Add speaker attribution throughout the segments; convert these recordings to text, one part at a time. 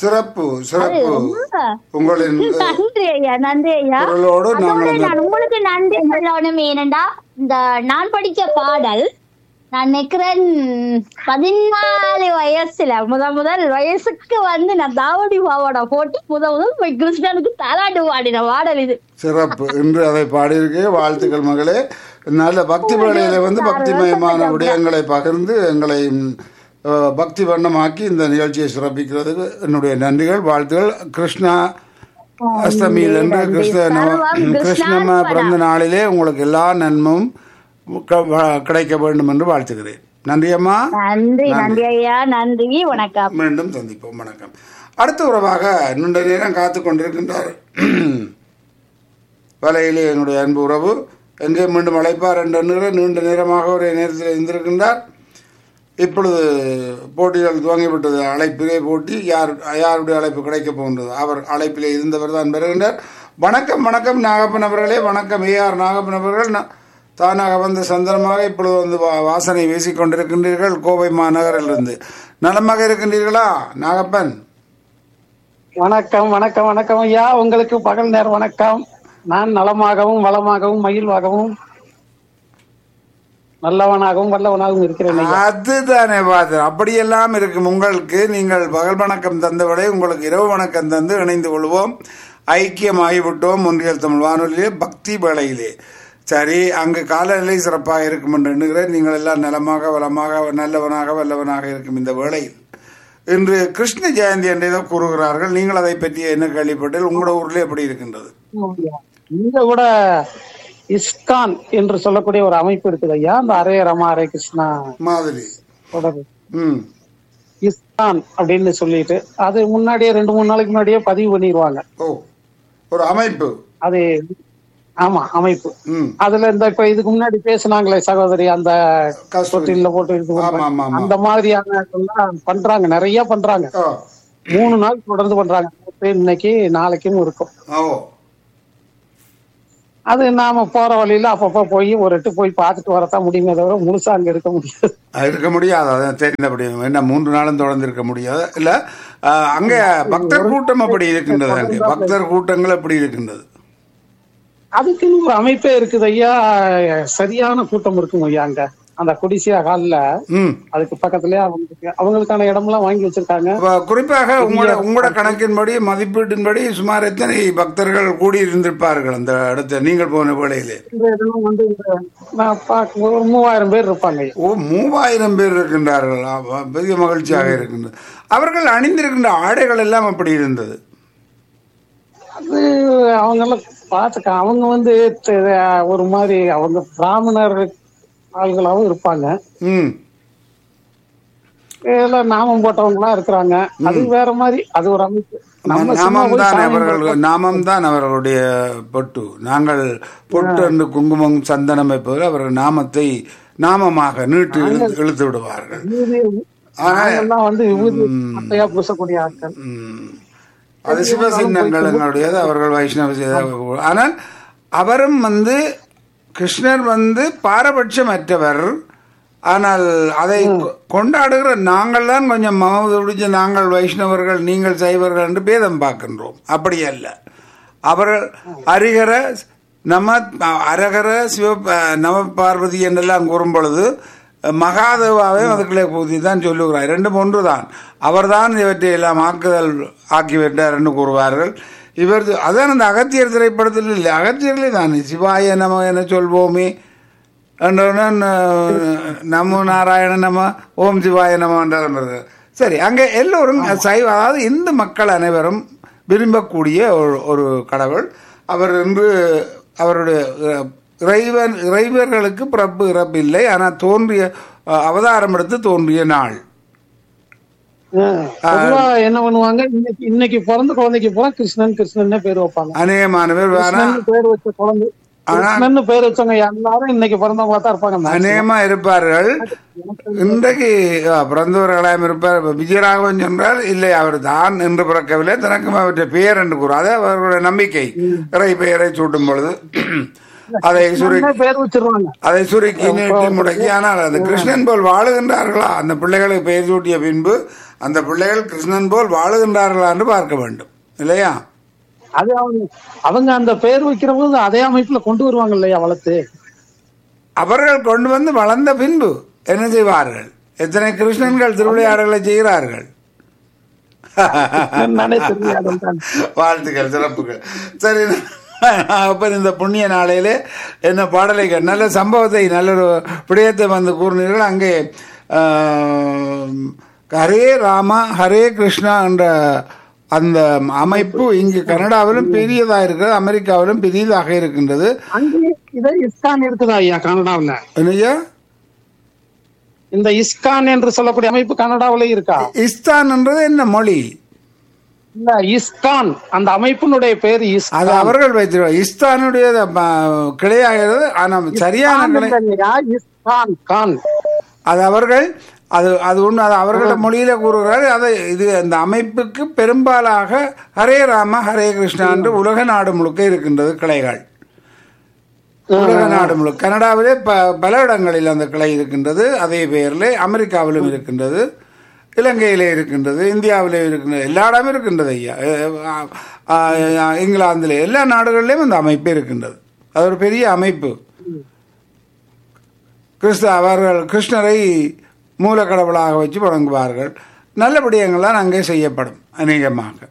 Speaker 1: சிறப்பு சிறப்பு
Speaker 2: ரொம்ப
Speaker 1: உங்களின் அஹ்,
Speaker 2: நன்றி ஐயா நன்றி ஐயா
Speaker 1: குரலோடு
Speaker 2: அதோட
Speaker 1: நாங்கள்
Speaker 2: நான் உங்களுக்கு நன்றி சொல்லணும் ஏனண்டா இந்த நான் படிச்ச பாடல் நான் நினைக்கிறேன் பதினாலு வயசுல முத முதல் வயசுக்கு வந்து நான் தாவடி பாவாடை போட்டு முத முதல் போய் கிருஷ்ணனுக்கு தாலாட்டு பாடின பாடல் இது
Speaker 1: சிறப்பு இன்று அதை பாடியிருக்கே வாழ்த்துக்கள் மகளே நல்ல பக்தி வேளையில வந்து பக்திமயமான விடயங்களை பகிர்ந்து எங்களை ம், அஹ், பக்தி வண்ணமாக்கி இந்த நிகழ்ச்சியை சிறப்பிக்கிறதுக்கு என்னுடைய நன்றிகள் வாழ்த்துகள் கிருஷ்ணா அஷ்டமியில் என்று கிருஷ்ண
Speaker 2: சர்வம்
Speaker 1: கிருஷ்ணம பிறந்த நாளிலே உங்களுக்கு எல்லா நன்மும் க- வ- கிடைக்க வேண்டும் என்று வாழ்த்துகிறேன் நன்றி அம்மா
Speaker 2: நன்றி நன்றி ஐயா நன்றி வணக்கம்
Speaker 1: மீண்டும் சந்திப்போம் வணக்கம் அடுத்த உறவாக நீண்ட நேரம் காத்து கொண்டிருக்கின்றார் வலையிலே என்னுடைய அன்பு உறவு எங்கே மீண்டும் அழைப்பார் என்ற நேரம் நீண்ட நேரமாக ஒரே நேரத்தில் இருந்திருக்கின்றார் இப்பொழுது போட்டிகள் துவங்கிவிட்டது அழைப்பிலே போட்டி யார் யாருடைய அழைப்பு கிடைக்கப் போகின்றது அவர் அழைப்பிலே இருந்தவர் தான் பெறுகின்றார் வணக்கம் வணக்கம் நாகப்பன் அவர்களே வணக்கம் ஏஆர் நாகப்பன் அவர்கள் ந- தானாக வந்து சந்தனமாக இப்பொழுது வந்து வா- வாசனை வீசிக் கொண்டிருக்கின்றீர்கள் கோவை மாநகரிலிருந்து நலமாக இருக்கின்றீர்களா நாகப்பன்
Speaker 3: வணக்கம் வணக்கம் வணக்கம் ஐயா உங்களுக்கு பகல் நேர வணக்கம் நான் நலமாகவும் வளமாகவும் மகிழ்வாகவும் நல்லவனாகவும் வல்லவனாகவும் இருக்கிறேன் ஐயா
Speaker 1: அதுதானே பார்த்தேன் அப்படியெல்லாம் இருக்கும் உங்களுக்கு நீங்கள் பகல் வணக்கம் தந்தவிட உங்களுக்கு இரவு வணக்கம் தந்து இணைந்து கொள்வோம் ஐக்கியமாகிவிட்டோம் ஒன்றியல் தமிழ் வானொலியிலே பக்தி வேளையிலே சரி அங்கு காலநிலை சிறப்பாக இருக்கும் என்று எண்ணுகிறேன் நீங்கள் எல்லாம் நலமாக வளமாக நல்லவனாக வல்லவனாக இருக்கும் இந்த வேளையில் இன்று கிருஷ்ண ஜெயந்தி என்று ஏதோ கூறுகிறார்கள் நீங்கள் அதை பற்றி என்ன கேள்விப்பட்டீர்கள் உங்களோட ஊரில் எப்படி இருக்கின்றது
Speaker 3: இங்க கூட இஸ்கான் என்று சொல்லக்கூடிய ஒரு அமைப்பு இருக்குது ஐயா அந்த அரே ரமா அரே கிருஷ்ணா
Speaker 1: மாதிரி
Speaker 3: தொடர்
Speaker 1: ம்
Speaker 3: இஸ்கான் அப்படின்னு சொல்லிட்டு அது முன்னாடியே ரெண்டு மூணு நாளைக்கு முன்னாடியே பதிவு பண்ணிடுவாங்க
Speaker 1: ஓ ஒரு அமைப்பு
Speaker 3: அது ஆமா அமைப்பு
Speaker 1: ம்
Speaker 3: அதுல இந்த இப்ப இதுக்கு முன்னாடி பேசுனாங்களே சகோதரி அந்த
Speaker 1: கஸ்தூரி
Speaker 3: தொட்டில போட்டு இது
Speaker 1: ஆமா
Speaker 3: பண்றாங்க.
Speaker 1: ஆமா ஆமா
Speaker 3: அந்த மாதிரியான இதெல்லாம் பண்றாங்க நிறைய பண்றாங்க
Speaker 1: ஓ
Speaker 3: மூணு நாள் தொடர்ந்து பண்றாங்க நேத்து, இன்னைக்கு நாளைக்கும் இருக்கும்
Speaker 1: ஓ
Speaker 3: அது நாம போற வழியில அப்பப்ப போய் ஒரு எட்டு போய் பார்த்துட்டு வரத்தான் முடியுமே தவிர முழுசா அங்க இருக்க முடியாது
Speaker 1: அது இருக்க முடியாது அதான் தெரிந்தபடி என்ன மூன்று நாளும் தொடர்ந்து இருக்க முடியாது இல்ல அஹ், அங்க பக்தர் கூட்டம் அப்படி இருக்கின்றது அங்கே பக்தர் கூட்டங்கள் அப்படி இருக்கின்றது
Speaker 3: அதுக்குன்னு ஒரு அமைப்பே இருக்குது ஐயா சரியான கூட்டம் இருக்கும் ஐயா அங்க அந்த குடிசியா ஹால்ல
Speaker 1: ம்
Speaker 3: அதுக்கு பக்கத்துலயே அவங்களுக்கு அவங்களுக்கான இடமெல்லாம் வாங்கி வச்சிருக்காங்க
Speaker 1: அப்ப குறிப்பாக உங்களோட உங்களோட கணக்கின்படி மதிப்பீட்டின்படி சுமார் எத்தனை பக்தர்கள் கூடி இருந்திருப்பார்கள் அந்த இடத்த நீங்கள் போன வேளையிலே
Speaker 3: இந்த இதெல்லாம் வந்து இந்த நான் பார்க்க ஒரு மூவாயிரம் பேர் இருப்பாங்க ஐயா.
Speaker 1: ஓ மூவாயிரம் பேர் இருக்கின்றார்கள் ஆமா, பெரிய மகிழ்ச்சியாக இருக்கின்றது அவர்கள் அணிந்திருக்கின்ற ஆடைகள் எல்லாம் அப்படி இருந்தது
Speaker 3: அது அவங்க எல்லாம் பார்த்துக்க அவங்க வந்து த- ஒரு மாதிரி அவங்க பிராமணர் ஆள்களாவும் இருப்பாங்க
Speaker 1: ம்
Speaker 3: எல்லாம் நாமம் போட்டவங்களா இருக்கிறாங்க அது வேற மாதிரி அது ஒரு அமைப்பு நம்ம சும்மா
Speaker 1: நாமம்
Speaker 3: போய்
Speaker 1: தான்
Speaker 3: சாமி
Speaker 1: அவர்கள் நாமம் தான் அவர்களுடைய பொட்டு நாங்கள் பொட்டு என்று குங்குமம் சந்தனம் வைப்பதில் அவர்கள் நாமத்தை நாமமாக நீட்டு இழுத்து இழுத்து விடுவார்கள்
Speaker 3: விபூதி- நாங்கெல்லாம் வந்து விபூதி மட்டையா பூசக்கூடிய ஆட்கள்
Speaker 1: ம். அது சிவசின்னங்கள் எங்களுடையது அவர்கள் வைஷ்ணவ செய்த- ஆனால் அவரும் வந்து கிருஷ்ணர் வந்து பாரபட்சமற்றவர் ஆனால் அதை கொ- கொண்டாடுகிற நாங்கள் தான் கொஞ்சம் மாவு பிடிச்ச நாங்கள் வைஷ்ணவர்கள் நீங்கள் சைவர்கள் என்று பேதம் பார்க்கின்றோம் அப்படி அல்ல அவர்கள் அரிகர நம அரகர சிவ நவ பார்வதி என்றெல்லாம் கூறும் பொழுது மகாதேவாவை அதுக்குள்ளே பூதி தான் சொல்லுகிறார் ரெண்டும் ஒன்று தான் அவர்தான் இவற்றை எல்லாம் ஆக்குதல் ஆக்கி விட்டார் என்று கூறுவார்கள் இவர் அதான் அந்த அகத்தியர் திரைப்படத்தில் இல்லை அகத்தியர்களே தான் சிவாய நம என சொல்வோமே என்றவுடன் நமோ நாராயண நம ஓம் சிவாய நம என்றது சரி அங்கே எல்லோரும் சைவ அதாவது இந்து மக்கள் அனைவரும் விரும்பக்கூடிய ஒரு ஒரு கடவுள் அவர் என்று அவருடைய அஹ், இறைவன் இறைவர்களுக்கு பிறப்பு இறப்பு இல்லை ஆனால் தோன்றிய அஹ், அவதாரம் எடுத்து தோன்றிய நாள்
Speaker 3: ஆஹ். பொதுவா என்ன பண்ணுவாங்க இன்னைக்கு இன்னைக்கு பிறந்த குழந்தைக்கு பூரா கிருஷ்ணன் கிருஷ்ணன் பேர் வைப்பாங்க
Speaker 1: அநேகமான பேர் ஆனால்
Speaker 3: கிருஷ்ணன் பேர் வச்ச குழந்தை கிருஷ்ணன் பேர் வச்சவங்க எல்லாரும் இன்னைக்கு பிறந்தவங்க தான் இருப்பாங்க maximum.
Speaker 1: அநேகமா இருப்பார்கள் இன்றைக்கு அ, பிறந்தவர்களாம் இருப்பார் இப்ப விஜயராகவன் சொன்றால் இல்லை அவர் தான் என்று பிறக்கவில்லை தனக்கும் அவற்றை பெயர் என்று கூறும் அது அவர்களுடைய நம்பிக்கை இறை பெயரை சூட்டும் பொழுது அதை சுருக்கி
Speaker 3: கிருஷ்ணன் பேர் வச்சிருவாங்க
Speaker 1: அதை சுருக்கி நீட்டி முடக்கி ஆனால் அந்த கிருஷ்ணன் போல் வாழுகின்றார்களா அந்த பிள்ளைகளுக்கு பெயர் சூட்டிய பின்பு அந்த பிள்ளைகள் கிருஷ்ணன் போல் வாழுகின்றார்களா என்று பார்க்க வேண்டும் இல்லையா
Speaker 3: அது அவங்க அவங்க அந்த பெயர் வைக்கிற போது அதே அமைப்புல கொண்டு வருவாங்க இல்லையா வளர்த்து
Speaker 1: அவர்கள் கொண்டு வந்து வளர்ந்த பின்பு என்ன செய்வார்கள் எத்தனை கிருஷ்ணன்கள் திருவிளையாடல்களை செய்கிறார்கள்
Speaker 3: என்னன்னே தெரியாது
Speaker 1: வாழ்த்துக்கள் சிறப்புகள் சரி அப்ப இந்த புண்ணிய நாளையிலே என்ன பாடலை கே- நல்ல சம்பவத்தை நல்ல ஒரு விடயத்தை வந்து கூறினீர்கள் அங்கே ஆம், ஹரே ராமா ஹரே கிருஷ்ணா என்ற அந்த அமைப்பு இங்கு கனடாவிலும் பெரியதாக இருக்கிறது அமெரிக்காவிலும் பெரியதாக இருக்கின்றது
Speaker 3: அங்கே இதே இஸ்கான் இருக்குதா ஐயா கனடாவுல
Speaker 1: என்னையா
Speaker 3: இந்த இஸ்கான் என்று சொல்லக்கூடிய அமைப்பு கனடாவுல இருக்கா
Speaker 1: இஸ்தான் என்றது என்ன மொழி
Speaker 3: இல்ல இஸ்கான் அந்த அமைப்பினுடைய பேர்
Speaker 1: அது
Speaker 3: இஸ்கான்
Speaker 1: அவர்கள் வைத்திருவார் இஸ்தானுடைய ப- கிளையாகிறது ஆனால் சரியான கிளை
Speaker 3: இல்லையா, இஸ்கான் கான்
Speaker 1: அது அவர்கள் அது அது ஒன்று அது அவர்களோட மொழியில கூறுகிறார் அது இது அந்த அமைப்புக்கு பெரும்பாலாக ஹரே ராம ஹரே கிருஷ்ணா என்று உலக நாடு முழுக்க இருக்கின்றது கிளைகள் உலக நாடு முழுக்க கனடாவிலே ப பல இடங்களில் அந்த கிளை இருக்கின்றது அதே பெயரில் அமெரிக்காவிலும் இருக்கின்றது இலங்கையிலே இருக்கின்றது இந்தியாவிலே இருக்கின்றது எல்லா இடமும் இருக்கின்றது ஐயா அஹ், அஹ், அஹ், இங்கிலாந்திலே எல்லா நாடுகளிலும் அந்த அமைப்பு இருக்கின்றது அது ஒரு பெரிய அமைப்பு கிறிஸ்து அவர்கள் கிருஷ்ணரை மூல கடவுளாக வச்சு வணங்குவார்கள் நல்ல விடயங்கள்லாம் அங்கே செய்யப்படும் அநேகமாக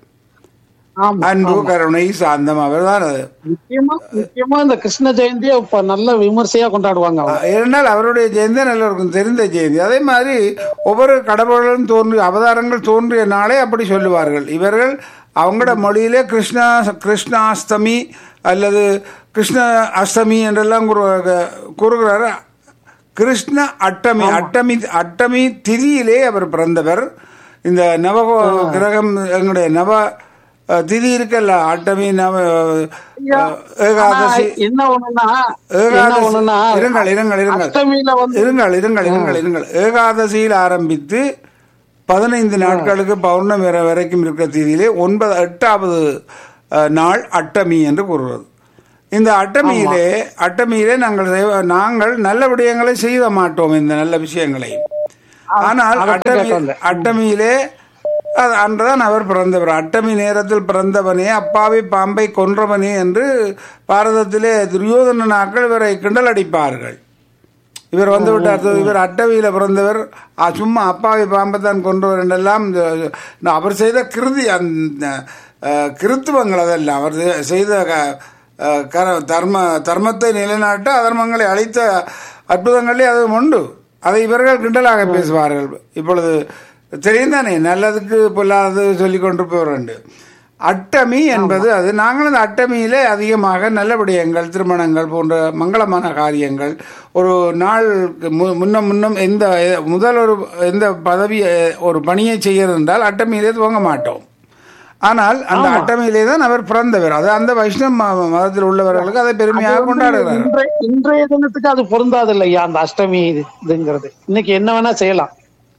Speaker 3: ஆமா
Speaker 1: அன்பு கருணை சாந்தம் அவர்தான் அது
Speaker 3: முக்கியமா முக்கியமா இந்த கிருஷ்ண ஜெயந்தியை இப்ப நல்ல விமர்சையா கொண்டாடுவாங்க அவங்க
Speaker 1: இரண்டால் அவருடைய ஜெயந்தி எல்லோருக்கும் தெரிந்த ஜெயந்தி அதே மாதிரி ஒவ்வொரு கடவுள்களும் தோன்றிய அவதாரங்கள் தோன்றிய நாளே அப்படி சொல்லுவார்கள் இவர்கள் அவங்களோட மொழியிலே கிருஷ்ணா கிருஷ்ணாஷ்டமி அல்லது கிருஷ்ண அஷ்டமி என்றெல்லாம் கூறு- கூறுகிறார் கிருஷ்ண அட்டமி அட்டமி அட்டமி திதியிலே அவர் பிறந்தவர் இந்த நவகோ கிரகம் எங்களுடைய நவ அஹ், திதி இருக்கல்ல அட்டமி நவ அஹ், ஏகாதசி
Speaker 3: ஆனா, என்ன ஒண்ணுன்னா என்ன
Speaker 1: ஏகாதசி
Speaker 3: ஒண்ணுன்னா
Speaker 1: இருங்கள் இருங்கள் இருங்கள்
Speaker 3: அஷ்டமியில வந்து
Speaker 1: இருங்கள் இருங்கள் இருங்கள் இருங்கள் ஏகாதசியில் ஆரம்பித்து பதினைந்து நாட்களுக்கு பௌர்ணமி வரை வரைக்கும் இருக்கிற தேதியிலே ஒன்பது எட்டாவது அஹ், நாள் அட்டமி என்று கூறுவது இந்த அட்டமியிலே அட்டமியிலே நாங்கள் செய்வ- நாங்கள் நல்ல விடயங்களை செய்ய மாட்டோம் இந்த நல்ல விஷயங்களை ஆனால்
Speaker 3: அதை
Speaker 1: அட்டமி
Speaker 3: கேட்டோம்ல.
Speaker 1: அட்டமியிலே அது அன்றுதான் அவர் பிறந்தவர் அட்டமி நேரத்தில் பிறந்தவனே அப்பாவி பாம்பை கொன்றவனே என்று பாரதத்திலே துரியோதன நாட்கள் இவரை கிண்டல் அடிப்பார்கள் இவர் வந்து விட்டார் இவர் அட்டவியில பிறந்தவர் ஆ, சும்மா அப்பாவி பாம்பை தான் கொன்றவர் என்றெல்லாம் இந்த- இந்த அவர் செய்த கிருதி அந்த அஹ், கிருத்துவங்கள் அதெல்லாம் அவர் செ- செய்த க- அஹ், கர- தர்ம தர்மத்தை நிலைநாட்ட அதர்மங்களை அழித்த அற்புதங்களே அது உண்டு அதை இவர்கள் கிண்டலாக பேசுவார்கள் இப்பொழுது தெரியும் தானே நல்லதுக்கு பொல்லாதது சொல்லி கொண்டு போறண்டு அட்டமி என்பது அது நாங்கள் அந்த அட்டமியிலே அதிகமாக நல்ல விடயங்கள் திருமணங்கள் போன்ற மங்களமான காரியங்கள் ஒரு நாள் மு- முன்னம் முன்னம் எந்த முதல் ஒரு எந்த பதவி அஹ், ஒரு பணியை செய்கிறது என்றால் அட்டமியிலே துவங்க மாட்டோம் ஆனால் அந்த அட்டமியிலே தான் அவர் பிறந்தவர் அது அந்த வைஷ்ணவ ம- மதத்தில் உள்ளவர்களுக்கு அதை பெருமையாக கொண்டாடுகிறார்
Speaker 3: இன்றைய இன்றைய தினத்துக்கு அது பொருந்தாது இல்லையா அந்த அஷ்டமி இது- இதுங்கிறது இன்னைக்கு என்ன வேணா செய்யலாம்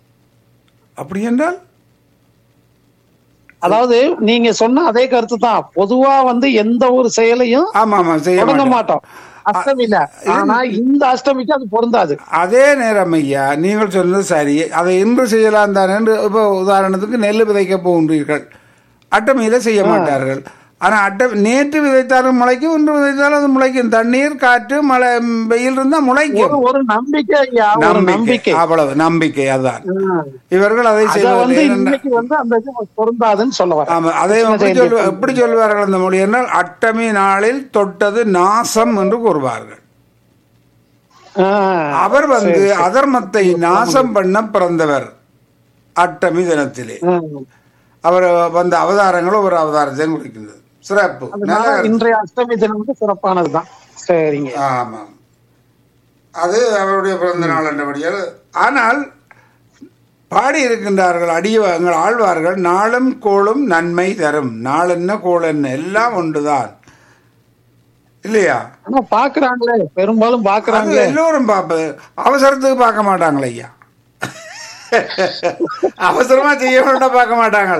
Speaker 1: அப்படி என்றால்
Speaker 3: அதாவது நீங்க சொன்ன அதே கருத்து தான் பொதுவா வந்து எந்த ஒரு செயலையும்
Speaker 1: ஆமா ஆமா செய்ய
Speaker 3: தொடங்க
Speaker 1: மாட்டோம்.
Speaker 3: மாட்டோம் அஷ்டமியில ஆனா இந்த அஷ்டமிக்கு அது பொருந்தாது
Speaker 1: அதே நேரம் ஐயா நீங்கள் சொன்னது சரி அதை இன்று செய்யலாம் தானே என்று இப்போ உதாரணத்துக்கு நெல் விதைக்க போகின்றீர்கள் அட்டமையில செய்ய மாட்டார்கள் ஆனா அட்டை நேற்று விதைத்தாலும் முளைக்கும் இன்று விதைத்தாலும் அது முளைக்கும் தண்ணீர் காற்று மழை ம், வெயில் இருந்தா
Speaker 3: ஒரு
Speaker 1: முளைக்கும்
Speaker 3: ஒரு நம்பிக்கை ஐயா ஒரு
Speaker 1: நம்பிக்கை
Speaker 3: நம்பிக்கை
Speaker 1: அவ்வளவு நம்பிக்கை அதுதான்
Speaker 3: ம்.
Speaker 1: இவர்கள் அதை
Speaker 3: அத
Speaker 1: செய்வதில்லை
Speaker 3: வந்து
Speaker 1: ஏனென்றால்-
Speaker 3: இன்னைக்கு வந்து அந்த இது பொருந்தாதுன்னு சொல்ல வரேன்
Speaker 1: ஆமா அதை எப்படி சொல்வ எப்படி சொல்வார்கள் அந்த மொழி என்றால் அட்டமி நாளில் தொட்டது நாசம் என்று கூறுவார்கள்
Speaker 3: ஆ.
Speaker 1: அவர் வந்து அதர்மத்தை நாசம் பண்ண பிறந்தவர் அட்டமி தினத்திலே
Speaker 3: ம்.
Speaker 1: அவர் வந்த அவதாரங்களும் ஒரு அவதாரத்தை குறிக்கின்றது சிறப்பு நல்ல
Speaker 3: அதனால
Speaker 1: கருத்து.
Speaker 3: இன்றைய அஷ்டமி தினம் வந்து சிறப்பானதுதான் சரிங்க
Speaker 1: ஆமாம் அது அவருடைய பிறந்த நாள் என்றபடியால் ஆனால் பாடி இருக்கின்றார்கள் அடிய எங்கள் ஆழ்வார்கள் நாளும் கோளும் நன்மை தரும் நாளென்ன கோள் என்ன எல்லாம் ஒன்றுதான் இல்லையா
Speaker 3: ஆனா பாக்குறாங்களே பெரும்பாலும்
Speaker 1: அது
Speaker 3: பாக்குறாங்களே
Speaker 1: எல்லோரும் பார்ப்பது அவசரத்துக்கு பார்க்க மாட்டாங்களே ஐயா அவசரமா செய்ய வேண்டாம் பார்க்க மாட்டாங்க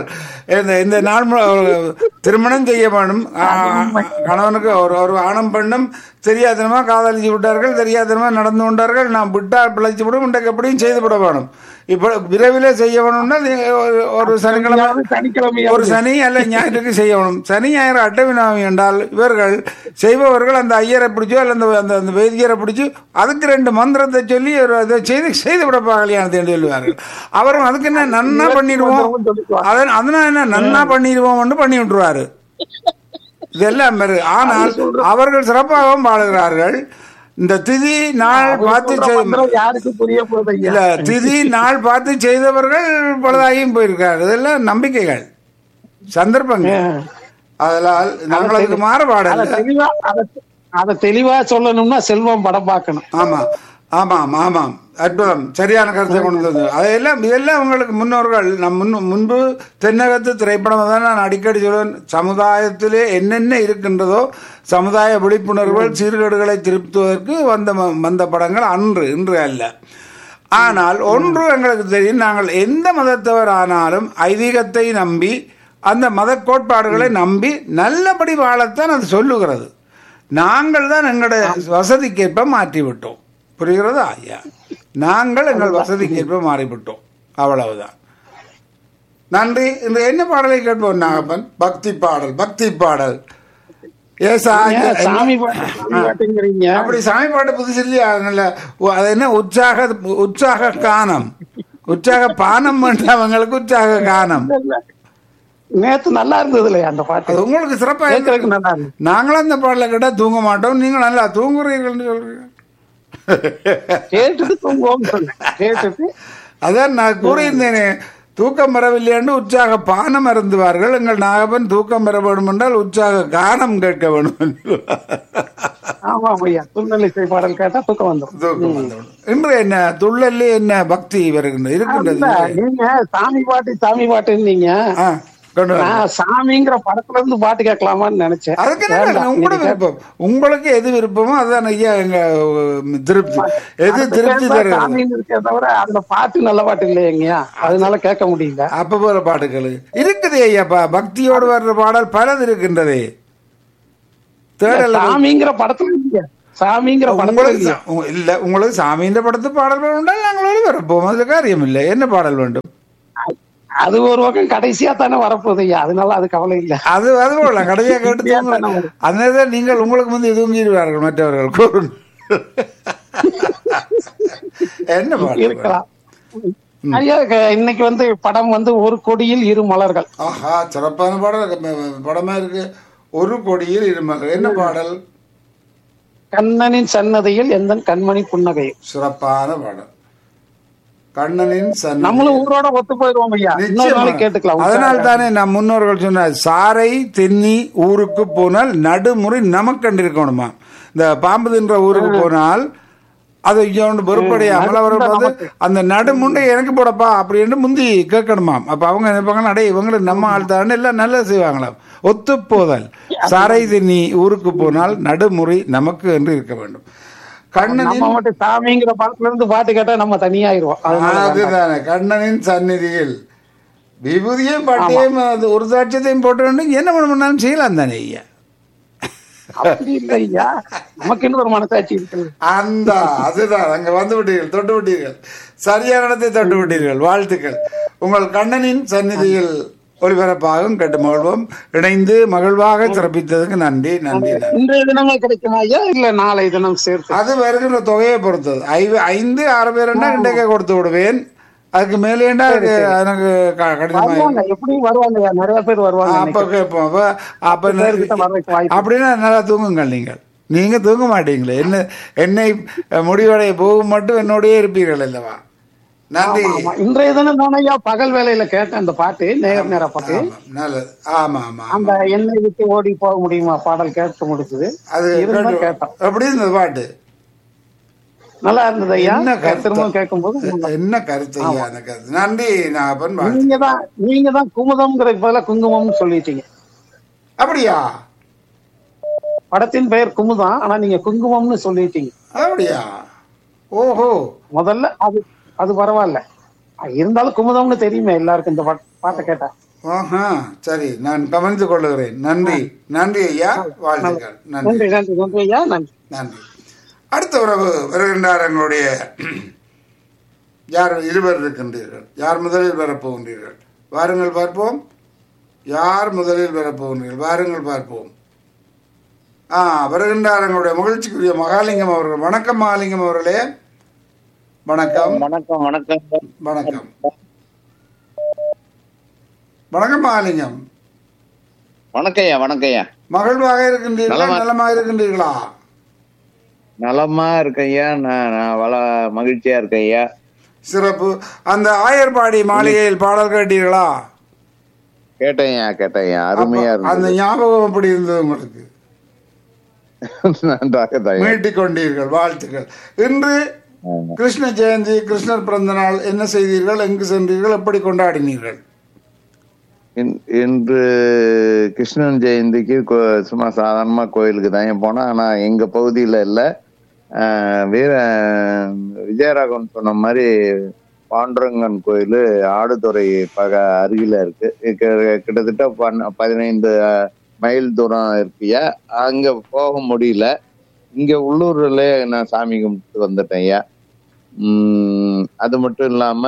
Speaker 1: இந்த இந்த நாள் மு- ஒரு திருமணம் செய்ய வேணும் ஆ, கணவனுக்கு ஒரு ஒரு ஆணும் பெண்ணும் தெரியாதனமா காதலிச்சு விட்டார்கள் தெரியாதனமா நடந்து கொண்டார்கள் நாம் விட்டால் பிழைச்சு விடும் இன்றைக்கு எப்படியும் செய்து விட வேணும் இப்போ விரைவில் செய்ய வேணும்னா நீங்க ஒரு- ஒரு சனிக்கிழமை
Speaker 3: சனிக்கிழமை
Speaker 1: ஒரு சனி அல்ல ஞாயிற்றுக்கு செய்யணும் சனி ஞாயிறு அட்டவினாமி என்றால் இவர்கள் செய்பவர்கள் அந்த ஐயரை பிடிச்சோ அல்ல அந்த அந்த அந்த வைத்தியரை பிடிச்சி அதுக்கு ரெண்டு மந்திரத்தை சொல்லி ஒரு இதை செய்து செய்து விடப்பா கல்யாணத்தை என்று சொல்லுவார்கள் அவரும் அதுக்கு என்ன நன்னா பண்ணிடுவோம் அதன் அதனால என்ன நன்னா பண்ணிடுவோம்னு பண்ணி விட்டுருவாரு இதெல்லாம் பெரு ஆனால் அவர்கள் சிறப்பாகவும் வாழுகிறார்கள் இந்த திதி நாள் பார்த்து செய்-
Speaker 3: மந்திரம் யாருக்கு புரிய போகுது ஐயா
Speaker 1: இல்ல திதி நாள் பார்த்து செய்தவர்கள் பலதாகியும் போயிருக்காரு இதெல்லாம் நம்பிக்கைகள் சந்தர்ப்பங்கள் அதனால் நாங்கள் அதுக்கு
Speaker 3: அத
Speaker 1: மாறுபாடு
Speaker 3: தெளிவா அத அத தெளிவா சொல்லணும்னா செல்வம் படம் பார்க்கணும்
Speaker 1: ஆமா ஆமாம் ஆமாம் அற்புதம் சரியான கருத்தை கொண்டு வந்தது அதெல்லாம் இதெல்லாம் உங்களுக்கு முன்னோர்கள் நம் முன் முன்பு தென்னகத்து திரைப்படம் தான் நான் அடிக்கடி சொல்லுவேன் சமுதாயத்திலே என்னென்ன இருக்கின்றதோ சமுதாய விழிப்புணர்வுகள் சீர்கேடுகளை திருத்துவதற்கு வந்த ம- வந்த படங்கள் அன்று இன்று அல்ல ஆனால் ஒன்று எங்களுக்கு தெரியும் நாங்கள் எந்த மதத்தவர் ஆனாலும் ஐதீகத்தை நம்பி அந்த மத கோட்பாடுகளை நம்பி நல்லபடி வாழத்தான் அது சொல்லுகிறது நாங்கள் தான் எங்களுடைய வசதிக்கேற்ப மாற்றிவிட்டோம் புரிகிறதா ஐயா நாங்கள் எங்கள் வசதிக்கேற்ப மாறிவிட்டோம் அவ்வளவுதான் நன்றி இந்த என்ன பாடலை கேட்போம் நாகப்பன் பக்தி பாடல் பக்தி பாடல் ஏசா
Speaker 3: ஏன் சாமி பாட்டு சாமி பாட்டுங்கிறீங்க
Speaker 1: அப்படி சாமி பாட்டு புதுசு இல்லையா நல்ல உ- அது என்ன உற்சாக உற்சாக கானம் உற்சாக பானம் அவங்களுக்கு உற்சாக கானம்
Speaker 3: நேத்து நல்லா இருந்தது இல்லையா அந்த பாட்டு
Speaker 1: அது உங்களுக்கு சிறப்பா
Speaker 3: கேட்கறதுக்கு
Speaker 1: இருக்கு.
Speaker 3: நல்லா இருந்தது
Speaker 1: நாங்களும் அந்த பாடலை கேட்டா தூங்க மாட்டோம் நீங்க நல்லா தூங்குறீர்கள் சொல்றீங்க
Speaker 3: கேட்டுட்டு தூங்குவோம் சொன்னேன் கேட்டுட்டு
Speaker 1: அதான் நான் கூறியிருந்தேனே தூக்கம் வரவில்லையென்று உற்சாக பானம் அருந்துவார்கள் எங்கள் நாகப்பன் தூக்கம் பெற வேண்டும் என்றால் உற்சாக கானம் கேட்க வேண்டும் என்று
Speaker 3: ஆமா ஐயா துண்ணலிசை பாடல் கேட்டா தூக்கம் வந்துடும்
Speaker 1: தூக்கம் வந்துவிடும். இன்று என்ன துள்ளல்லே என்ன பக்தி வருகின்றது இருக்கின்றது
Speaker 3: நீங்க சாமி பாட்டு சாமி பாட்டுன்னு நீங்க
Speaker 1: ஆ, கொண்டு வாங்க.
Speaker 3: நான் சாமிங்கிற படத்துல இருந்து பாட்டு கேட்கலாமான்னு நினைச்சேன்
Speaker 1: அதுக்கு என்ன
Speaker 3: வேண்டாம்,
Speaker 1: உங்களோட
Speaker 3: நீங்க
Speaker 1: விருப்பம் உங்களுக்கு எது விருப்பமோ அதுதான் ஐயா எங்க உம், திருப்தி எது
Speaker 3: அடுத்த
Speaker 1: திருப்தி
Speaker 3: கேட்டா
Speaker 1: தருகிறது
Speaker 3: சாமின்னு இருக்கே தவிர அந்த பாட்டு நல்ல பாட்டு இல்லையா அதனால கேட்க முடியல
Speaker 1: அப்ப போற பாட்டுகள் இருக்குது ஐயாப்பா பக்தியோடு வர்ற பாடல் பலது இருக்கின்றதே தேடல்
Speaker 3: சாமிங்கிற படத்துல இல்லையா சாமிங்கிற படத்துல
Speaker 1: உங்களுக்கு
Speaker 3: இல்லையா
Speaker 1: சா- உங்க- இல்ல உங்களுக்கு சாமியின் படத்து பாடல் வேண்டால் நாங்கள் வரப்போம் அதுல காரியம் இல்லை என்ன பாடல் வேண்டும்
Speaker 3: அது ஒரு பக்கம் கடைசியா தானே வரப்போகுது ஐயா அதனால அது கவலை இல்ல
Speaker 1: அது அது போடலாம் கடைசியா கேட்டு தூங்க அதனால நீங்கள் உங்களுக்கு வந்து தூங்கிடுவார்கள் மற்றவர்கள் கூறுங்கள். என்ன பாடல்
Speaker 3: இருக்கலாம் ஐயா க- இன்னைக்கு வந்து படம் வந்து ஒரு கொடியில் இரு மலர்கள்
Speaker 1: ஆஹா சிறப்பான பாடல் ம- ம- படமா இருக்கு ஒரு கொடியில் இருமகள் என்ன பாடல்
Speaker 3: கண்ணனின் சன்னதியில் எந்த கண்மணி புன்னகை
Speaker 1: சிறப்பான பாடல் கண்ணனின் சன்
Speaker 3: நம்மளும் ஊரோட ஒத்து போயிருவோம் ஐயா இன்னொரு நாளைக்கு கேட்டுக்கலாம்
Speaker 1: அதனால் தானே நம் முன்னோர்கள் சொன்னார் சாரை தென்னி ஊருக்கு போனால் நடுமுறை நமக்கண்டு இருக்கணுமா இந்த பாம்பு தின்ற ஊருக்கு போனால் அது இங்கே பொறுப்படையாமல் அவர் பார்த்து அந்த நடுமுண்டை எனக்கு போடப்பா அப்படின்னு முந்தி கேட்கணுமாம் அப்ப அவங்க நினைப்பாங்க அடே இவங்களுக்கு நம்ம ஆள் தான் எல்லாம் நல்லது செய்வாங்களாம் ஒத்து போதல் சாரை தென்னி ஊருக்கு போனால் நடுமுறை நமக்கு என்று இருக்க வேண்டும் கண்ணனின்
Speaker 3: நம்ம மட்டும் சாமிங்கிற படத்துல இருந்து பாட்டு கேட்டா நம்ம தனியாயிருவோம் அதனால
Speaker 1: அதுதானே கண்ணனின் சந்நிதியில் விபூதியும் பட்டியும் அது ஒரு சாட்சியத்தையும் போட்டு என்ன பண்ண பண்ணாலும் செய்யலாம் தானே ஐயா
Speaker 3: அப்படி இல்லை ஐயா நமக்குன்னு ஒரு மனசாட்சி இருக்குது
Speaker 1: அந்த அதுதான் அங்க வந்து விட்டீர்கள் தொட்டு விட்டீர்கள் சரியான இடத்தை தொட்டு விட்டீர்கள் வாழ்த்துக்கள் உங்கள் கண்ணனின் சந்நிதியில் ஒளிபரப்பாகவும் கேட்டு மகிழ்வோம் இணைந்து மகிழ்வாக சிறப்பித்ததுக்கு நன்றி நன்றி நன்றி
Speaker 3: இன்றைய தினமே கிடைக்குமா ஐயா இல்ல நாளை தினம் சேர்த்து
Speaker 1: அது வருகின்ற தொகையை பொறுத்தது ஐ- ஐந்து ஆறு பேருன்னா இன்றைக்கே கொடுத்து விடுவேன் அதுக்கு மேலேண்டா அதுக்கு எனக்கு க- கடினமாக
Speaker 3: வருவாங்க எப்படி வருவாங்க ஐயா நிறைய பேர் வருவாங்க
Speaker 1: அப்ப கேட்போம் அப்ப அப்ப
Speaker 3: பேர்கிட்ட வர்றதுக்கு வாய்ப்பு
Speaker 1: அப்படின்னா நல்லா தூங்குங்கள் நீங்கள் நீங்க தூங்க மாட்டீங்களே என்ன என்னை முடிவடைய போகும் மட்டும் என்னோடயே இருப்பீர்கள் அல்லவா நன்றி
Speaker 3: ஆமா. இன்றைய தினம் நான் ஐயா பகல் வேலையில கேட்டேன் அந்த பாட்டு நேர் நேர பாட்டு
Speaker 1: ஆமா, நல்லது ஆமா ஆமா
Speaker 3: அந்த எண்ணெய் விட்டு ஓடி போக முடியுமா பாடல் கேட்க முடிஞ்சது
Speaker 1: அது
Speaker 3: இருந்தா
Speaker 1: கேட்டு-
Speaker 3: கேட்டோம்
Speaker 1: எப்படி இருந்தது பாட்டு
Speaker 3: நல்லா இருந்தது ஐயா
Speaker 1: என்ன கருத்து?
Speaker 3: திரும்பவும் கேட்கும்போது
Speaker 1: என்ன கருத்து ஐயா அந்த கருத்து நன்றி நாகப்பன் வாழ்த்து.
Speaker 3: நீங்க தான் நீங்க தான் குமுதம்ங்கிறதுக்கு பதிலா குங்குமம்னு சொல்லிட்டீங்க
Speaker 1: அப்படியா
Speaker 3: படத்தின் பெயர் குமுதம் ஆனா நீங்க குங்குமம்னு சொல்லிட்டீங்க
Speaker 1: அப்படியா ஓஹோ
Speaker 3: முதல்ல அது அது பரவாயில்ல இருந்தாலும் குமுதம்னு தெரியுமே எல்லாருக்கும் இந்த பாட்டு- பாட்டை கேட்டா
Speaker 1: ஆஹா சரி நான் கவனித்துக் கொள்ளுகிறேன் நன்றி நன்றி ஐயா வாழ்த்துக்கள் நன்றி
Speaker 3: நன்றி நன்றி நன்றி ஐயா நன்றி
Speaker 1: நன்றி அடுத்த உறவு வருகின்றார் எங்களுடைய யார் இருவர் இருக்கின்றீர்கள் யார் முதலில் வரப்போகின்றீர்கள் வாருங்கள் பார்ப்போம் யார் முதலில் வரப்போகின்றீர்கள் வாருங்கள் பார்ப்போம் ஆ வருகின்றார் எங்களுடைய மகிழ்ச்சிக்குரிய மகாலிங்கம் அவர்கள் வணக்கம் மகாலிங்கம் அவர்களே வணக்கம்
Speaker 4: வணக்கம் வணக்கம்
Speaker 1: வணக்கம் வணக்கம் மகாலிங்கம்
Speaker 4: வணக்கம்யா வணக்கம்யா
Speaker 1: மகிழ்வாக இருக்கின்றீர்களா
Speaker 4: நலமா-
Speaker 1: நலமாக இருக்கின்றீர்களா
Speaker 4: நலமா இருக்கேன்யா நான் நான் வள மகிழ்ச்சியா இருக்கேன்யா
Speaker 1: சிறப்பு அந்த ஆயர்பாடி மாளிகையில் பாடல் கேட்டீர்களா
Speaker 4: கேட்டேன்யா கேட்டேன்யா அருமையா
Speaker 1: அப்ப அந்த
Speaker 4: இருந்தது
Speaker 1: ஞாபகம் எப்படி இருந்தது உங்களுக்கு
Speaker 4: நன்றாக தான்
Speaker 1: மீட்டிக் கொண்டீர்கள் வாழ்த்துக்கள் இன்று கிருஷ்ண ஜெயந்தி கிருஷ்ணர் பிறந்த நாள் என்ன செய்தீர்கள் எங்கு சென்றீர்கள் எப்படி கொண்டாடினீர்கள்
Speaker 4: இன்- இன்று கிருஷ்ணன் ஜெயந்திக்கு கோ- சும்மா சாதாரணமா கோயிலுக்கு தான் போனேன் ஆனா எங்க பகுதியில இல்ல ஆஹ் வீர விஜயராகவன் சொன்ன மாதிரி பாண்டுரங்கன் கோயில் ஆடுதுறை பக அருகில இருக்கு கிட்ட- கிட்டத்தட்ட பன்ன- பதினைந்து அஹ், மைல் தூரம் இருக்குயா அங்க போக முடியல இங்க உள்ளூர்ல நான் சாமி கும்பிட்டு வந்துட்டேன் ஐயா உம் அது மட்டும் இல்லாம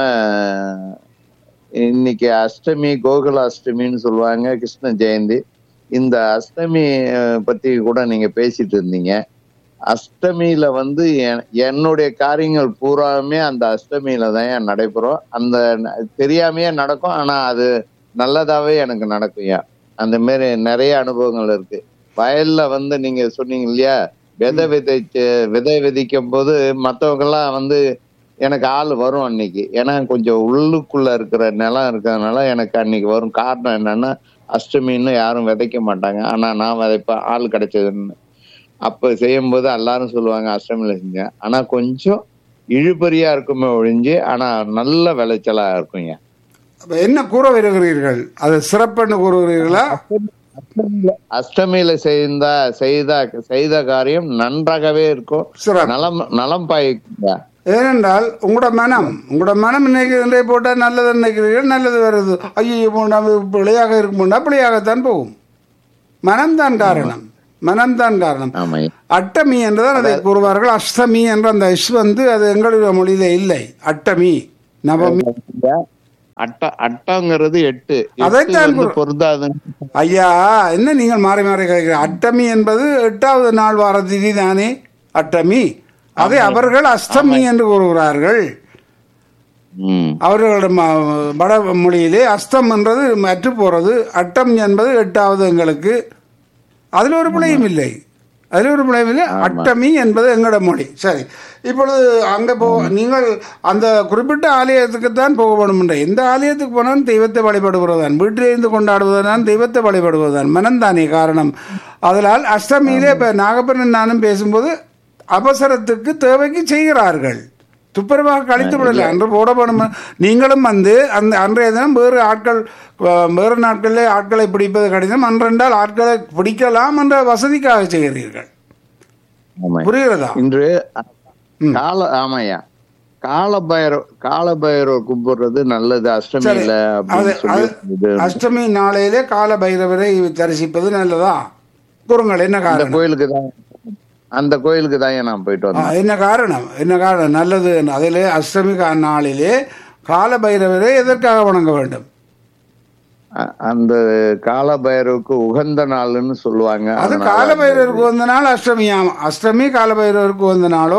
Speaker 4: இன்னைக்கு அஷ்டமி கோகுல அஷ்டமின்னு சொல்லுவாங்க கிருஷ்ண ஜெயந்தி இந்த அஷ்டமி அஹ், பத்தி கூட நீங்க பேசிட்டு இருந்தீங்க அஷ்டமியில வந்து என்- என்னுடைய காரியங்கள் பூராவுமே அந்த அஷ்டமியில தான் ஏன் நடைபெறும் அந்த ந- தெரியாமையே நடக்கும் ஆனா அது நல்லதாவே எனக்கு நடக்கும்யா அந்த மாதிரி நிறைய அனுபவங்கள் இருக்கு வயல்ல வந்து நீங்க சொன்னீங்க இல்லையா விதை விதைச்சு விதை விதைக்கும் போது மத்தவங்க எல்லாம் வந்து எனக்கு ஆள் வரும் அன்னைக்கு ஏன்னா கொஞ்சம் உள்ளுக்குள்ள இருக்கிற நிலம் இருக்கிறதுனால எனக்கு அன்னைக்கு வரும் காரணம் என்னன்னா அஷ்டமின்னு யாரும் விதைக்க மாட்டாங்க ஆனா நான் விதைப்பேன் ஆள் கிடைச்சதுன்னு அப்ப செய்யும்போது எல்லாரும் சொல்லுவாங்க அஷ்டமியில செஞ்சேன் ஆனா கொஞ்சம் இழுபறியா இருக்குமே ஒழிஞ்சு ஆனா நல்ல விளைச்சலா இருக்குங்க
Speaker 1: அப்ப என்ன கூற வருகிறீர்கள் அது சிறப்புன்னு கூறுகிறீர்களா
Speaker 4: அஷ்டமியில செய்த செய்த செய்த காரியம் நன்றாகவே இருக்கும்
Speaker 1: சிறப்பு
Speaker 4: நலம் நலம் பாய்க்குங்க
Speaker 1: ஏனென்றால் உங்களோட மனம் உங்களோட மனம் இன்னைக்கு இன்றைய போட்டால் நல்லது நினைக்கிறீர்கள் நல்லது வருது ஐயோ போண்டாம் பிழையாக இருக்கும்னா பிழையாகத்தான் போகும் மனம்தான் காரணம் மனம்தான் காரணம்
Speaker 4: ஆமா
Speaker 1: அட்டமி என்றுதான் அதை கூறுவார்கள் அஷ்டமி என்ற அந்த இஷ் வந்து அது எங்களுடைய மொழியில இல்லை அட்டமி நவமி
Speaker 4: அட்ட அட்டங்கிறது எட்டு எட்டு
Speaker 1: அதைத்தான்
Speaker 4: வந்து
Speaker 1: கூறு-
Speaker 4: பொருந்தாதுன்னு
Speaker 1: ஐயா என்ன நீங்கள் மாறி மாறி கேட்கிறீங்க அட்டமி என்பது எட்டாவது நாள் வார திதி தானே அட்டமி அதை அவர்கள் அஷ்டமி என்று கூறுகிறார்கள்
Speaker 4: ம்
Speaker 1: அவர்களோட ம- வட மொழியிலே அஸ்தம் என்றது மற்று போறது அட்டம் என்பது எட்டாவது எங்களுக்கு அதில் ஒரு பிழையும் இல்லை அதில் ஒரு பிழையும் இல்லை அட்டமி என்பது எங்களோட மொழி சரி இப்பொழுது அங்கே போ நீங்கள் அந்த குறிப்பிட்ட ஆலயத்துக்கு தான் போக வேணும் என்ற எந்த ஆலயத்துக்கு போனாலும் தெய்வத்தை வழிபடுவதுதான் வீட்டிலே இருந்து கொண்டாடுவதுதான் தெய்வத்தை வழிபடுவதுதான் மனம்தானே காரணம் அதனால் அஷ்டமியிலே இப்போ நாகப்பண்ணன் நானும் பேசும்போது அவசரத்துக்கு தேவைக்கு செய்கிறார்கள் துப்புரவாக கழித்து விடல அன்று போட வேணும் நீங்களும் வந்து அந்த அன்றைய தினம் வேறு ஆட்கள் அஹ், வேறு நாட்களிலே ஆட்களை பிடிப்பது கடினம் அன்றென்றால் ஆட்களை பிடிக்கலாம் என்ற வசதிக்காக செய்கிறீர்கள்
Speaker 4: ஆமா
Speaker 1: புரிகிறதா
Speaker 4: இன்று
Speaker 1: ம்.
Speaker 4: கால ஆமாய்யா கால பைரவ கால பைரவர் கும்பிடுறது நல்லது அஷ்டமியில
Speaker 1: அது
Speaker 4: அப்படின்னு சொல்லி
Speaker 1: அது
Speaker 4: இது
Speaker 1: அஷ்டமி நாளையிலே கால பைரவரை தரிசிப்பது நல்லதா கூறுங்கள் என்ன
Speaker 4: அந்த
Speaker 1: காரணம்
Speaker 4: கோயிலுக்கு தான் அந்த கோயிலுக்கு தான் நான் போயிட்டு
Speaker 1: ஆ,
Speaker 4: வந்தேன்
Speaker 1: என்ன காரணம் என்ன காரணம் நல்லது அதிலே அஷ்டமி கா- நாளிலே கால பைரவரை எதற்காக வணங்க வேண்டும்
Speaker 4: அ- அந்த கால பைரவருக்கு உகந்த நாள்னு சொல்லுவாங்க
Speaker 1: அது
Speaker 4: அதனால
Speaker 1: கால பைரவருக்கு வந்த நாள் அஷ்டமியாம் அஷ்டமி கால பைரவருக்கு வந்த நாளோ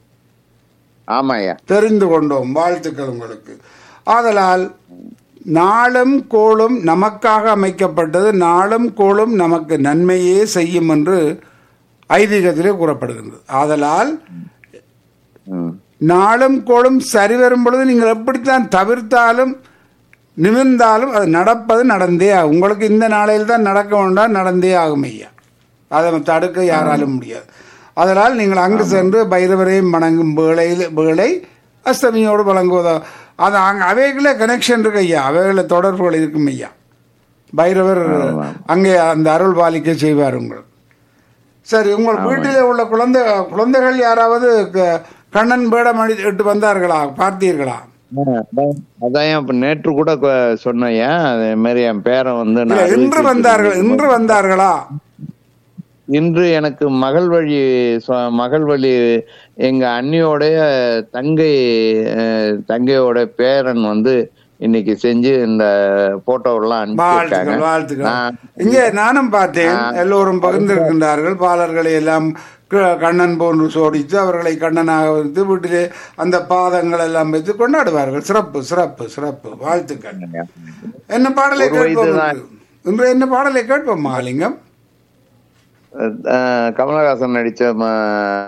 Speaker 4: ஆமாய்யா
Speaker 1: தெரிந்து கொண்டோம் வாழ்த்துக்கள் உங்களுக்கு ஆதலால் நாளும் கோளும் நமக்காக அமைக்கப்பட்டது நாளும் கோளும் நமக்கு நன்மையே செய்யும் என்று ஐதீகத்திலே கூறப்படுகின்றது ஆதலால்
Speaker 4: ம்.
Speaker 1: நாளும் கோளும் சரி வரும் பொழுது நீங்கள் எப்படித்தான் தவிர்த்தாலும் நிமிர்ந்தாலும் அது நடப்பது நடந்தே ஆகும் உங்களுக்கு இந்த நாளையில் தான் நடக்க வேண்டாம் நடந்தே ஆகும் ஐயா அதை தடுக்க யாராலும் முடியாது அதனால் நீங்கள் அங்கு சென்று பைரவரையும் வணங்கும் வேளையில் வேளை அஸ்தமியோடு வழங்குவதா அது அங்கே அவைகளே கனெக்ஷன் இருக்கு ஐயா அவைகள தொடர்புகள் இருக்கும் ஐயா பைரவர் அங்கே அந்த அருள் பாலிக்க செய்வார் உங்களுக்கு சரி உங்கள் வீட்டிலே உள்ள குழந்தை குழந்தைகள் யாராவது க- கண்ணன் வேடம் அணிட்டு வந்தார்களா பார்த்தீர்களா
Speaker 4: அதான் அதான் இப்ப நேற்று கூட கொ- சொன்னேன் ஏன் அதே மாதிரி என் பேரன் வந்து
Speaker 1: இல்ல,
Speaker 4: நான்
Speaker 1: இன்று
Speaker 4: அறிவிச்சு
Speaker 1: வந்தார்கள்
Speaker 4: வச்சிருந்தேன்.
Speaker 1: இன்று வந்தார்களா
Speaker 4: இன்று எனக்கு மகள் வழி சொ- மகள் வழி எங்க அண்ணியோடைய தங்கை அஹ், தங்கையோட பேரன் வந்து இன்னைக்கு செஞ்சு இந்த போட்டோ எல்லாம் அனுப்பிச்சிருக்காங்க
Speaker 1: வாழ்த்துக்கள் வாழ்த்துக்கள்
Speaker 4: நான்
Speaker 1: இங்கே நானும் பார்த்தேன் எல்லோரும் பகிர்ந்திருக்கின்றார்கள் பாலர்களை எல்லாம் க- கண்ணன் போன்று சோடித்து அவர்களை கண்ணனாக வைத்து வீட்டிலே அந்த பாதங்கள் எல்லாம் வைத்து கொண்டாடுவார்கள் சிறப்பு சிறப்பு சிறப்பு வாழ்த்துக்கள் என்ன பாடலை
Speaker 4: ஒரு
Speaker 1: கேட்போம்
Speaker 4: வயதுதான்.
Speaker 1: இன்று என்ன பாடலை கேட்போம் மகாலிங்கம்
Speaker 4: அஹ், கமலஹாசன் நடிச்ச ம-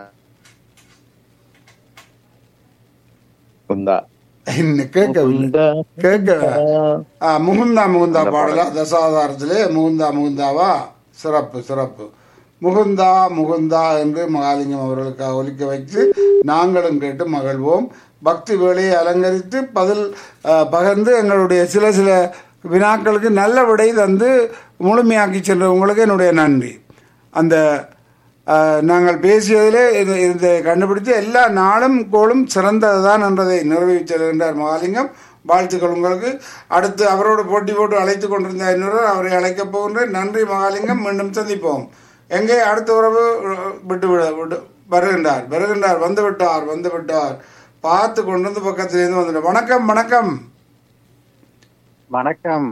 Speaker 4: குந்தா
Speaker 1: என்ன கேட்கவில்லை
Speaker 4: குந்தா
Speaker 1: கேட்க ஆ, முகுந்தா முகுந்தா பாடலா தசாதாரத்திலே முகுந்தா முகுந்தாவா சிறப்பு சிறப்பு முகுந்தா முகுந்தா என்று மகாலிங்கம் அவர்களுக்காக ஒலிக்க வைத்து நாங்களும் கேட்டு மகிழ்வோம் பக்தி வேலையை அலங்கரித்து பதில் ஆ, பகிர்ந்து எங்களுடைய சில சில வினாக்களுக்கு நல்ல விடை தந்து முழுமையாக்கி சென்ற உங்களுக்கு என்னுடைய நன்றி அந்த ஆஹ், நாங்கள் பேசியதிலே இது- இதை கண்டுபிடித்து எல்லா நாளும் கோளும் சிறந்ததுதான் என்றதை நிறைவேற்றி செல்கின்றார் மகாலிங்கம் வாழ்த்துக்கள் உங்களுக்கு அடுத்து அவரோடு போட்டி போட்டு அழைத்து கொண்டிருந்த இன்னொரு அவரை அழைக்கப் போகின்றேன் நன்றி மகாலிங்கம் மீண்டும் சந்திப்போம் எங்கே அடுத்த உறவு அஹ், விட்டு விட விட்டு வருகின்றார் வருகின்றார் வந்து விட்டார் வந்து விட்டார் பார்த்து கொண்டு வந்து பக்கத்திலிருந்து வந்துட்டார் வணக்கம் வணக்கம்
Speaker 3: வணக்கம்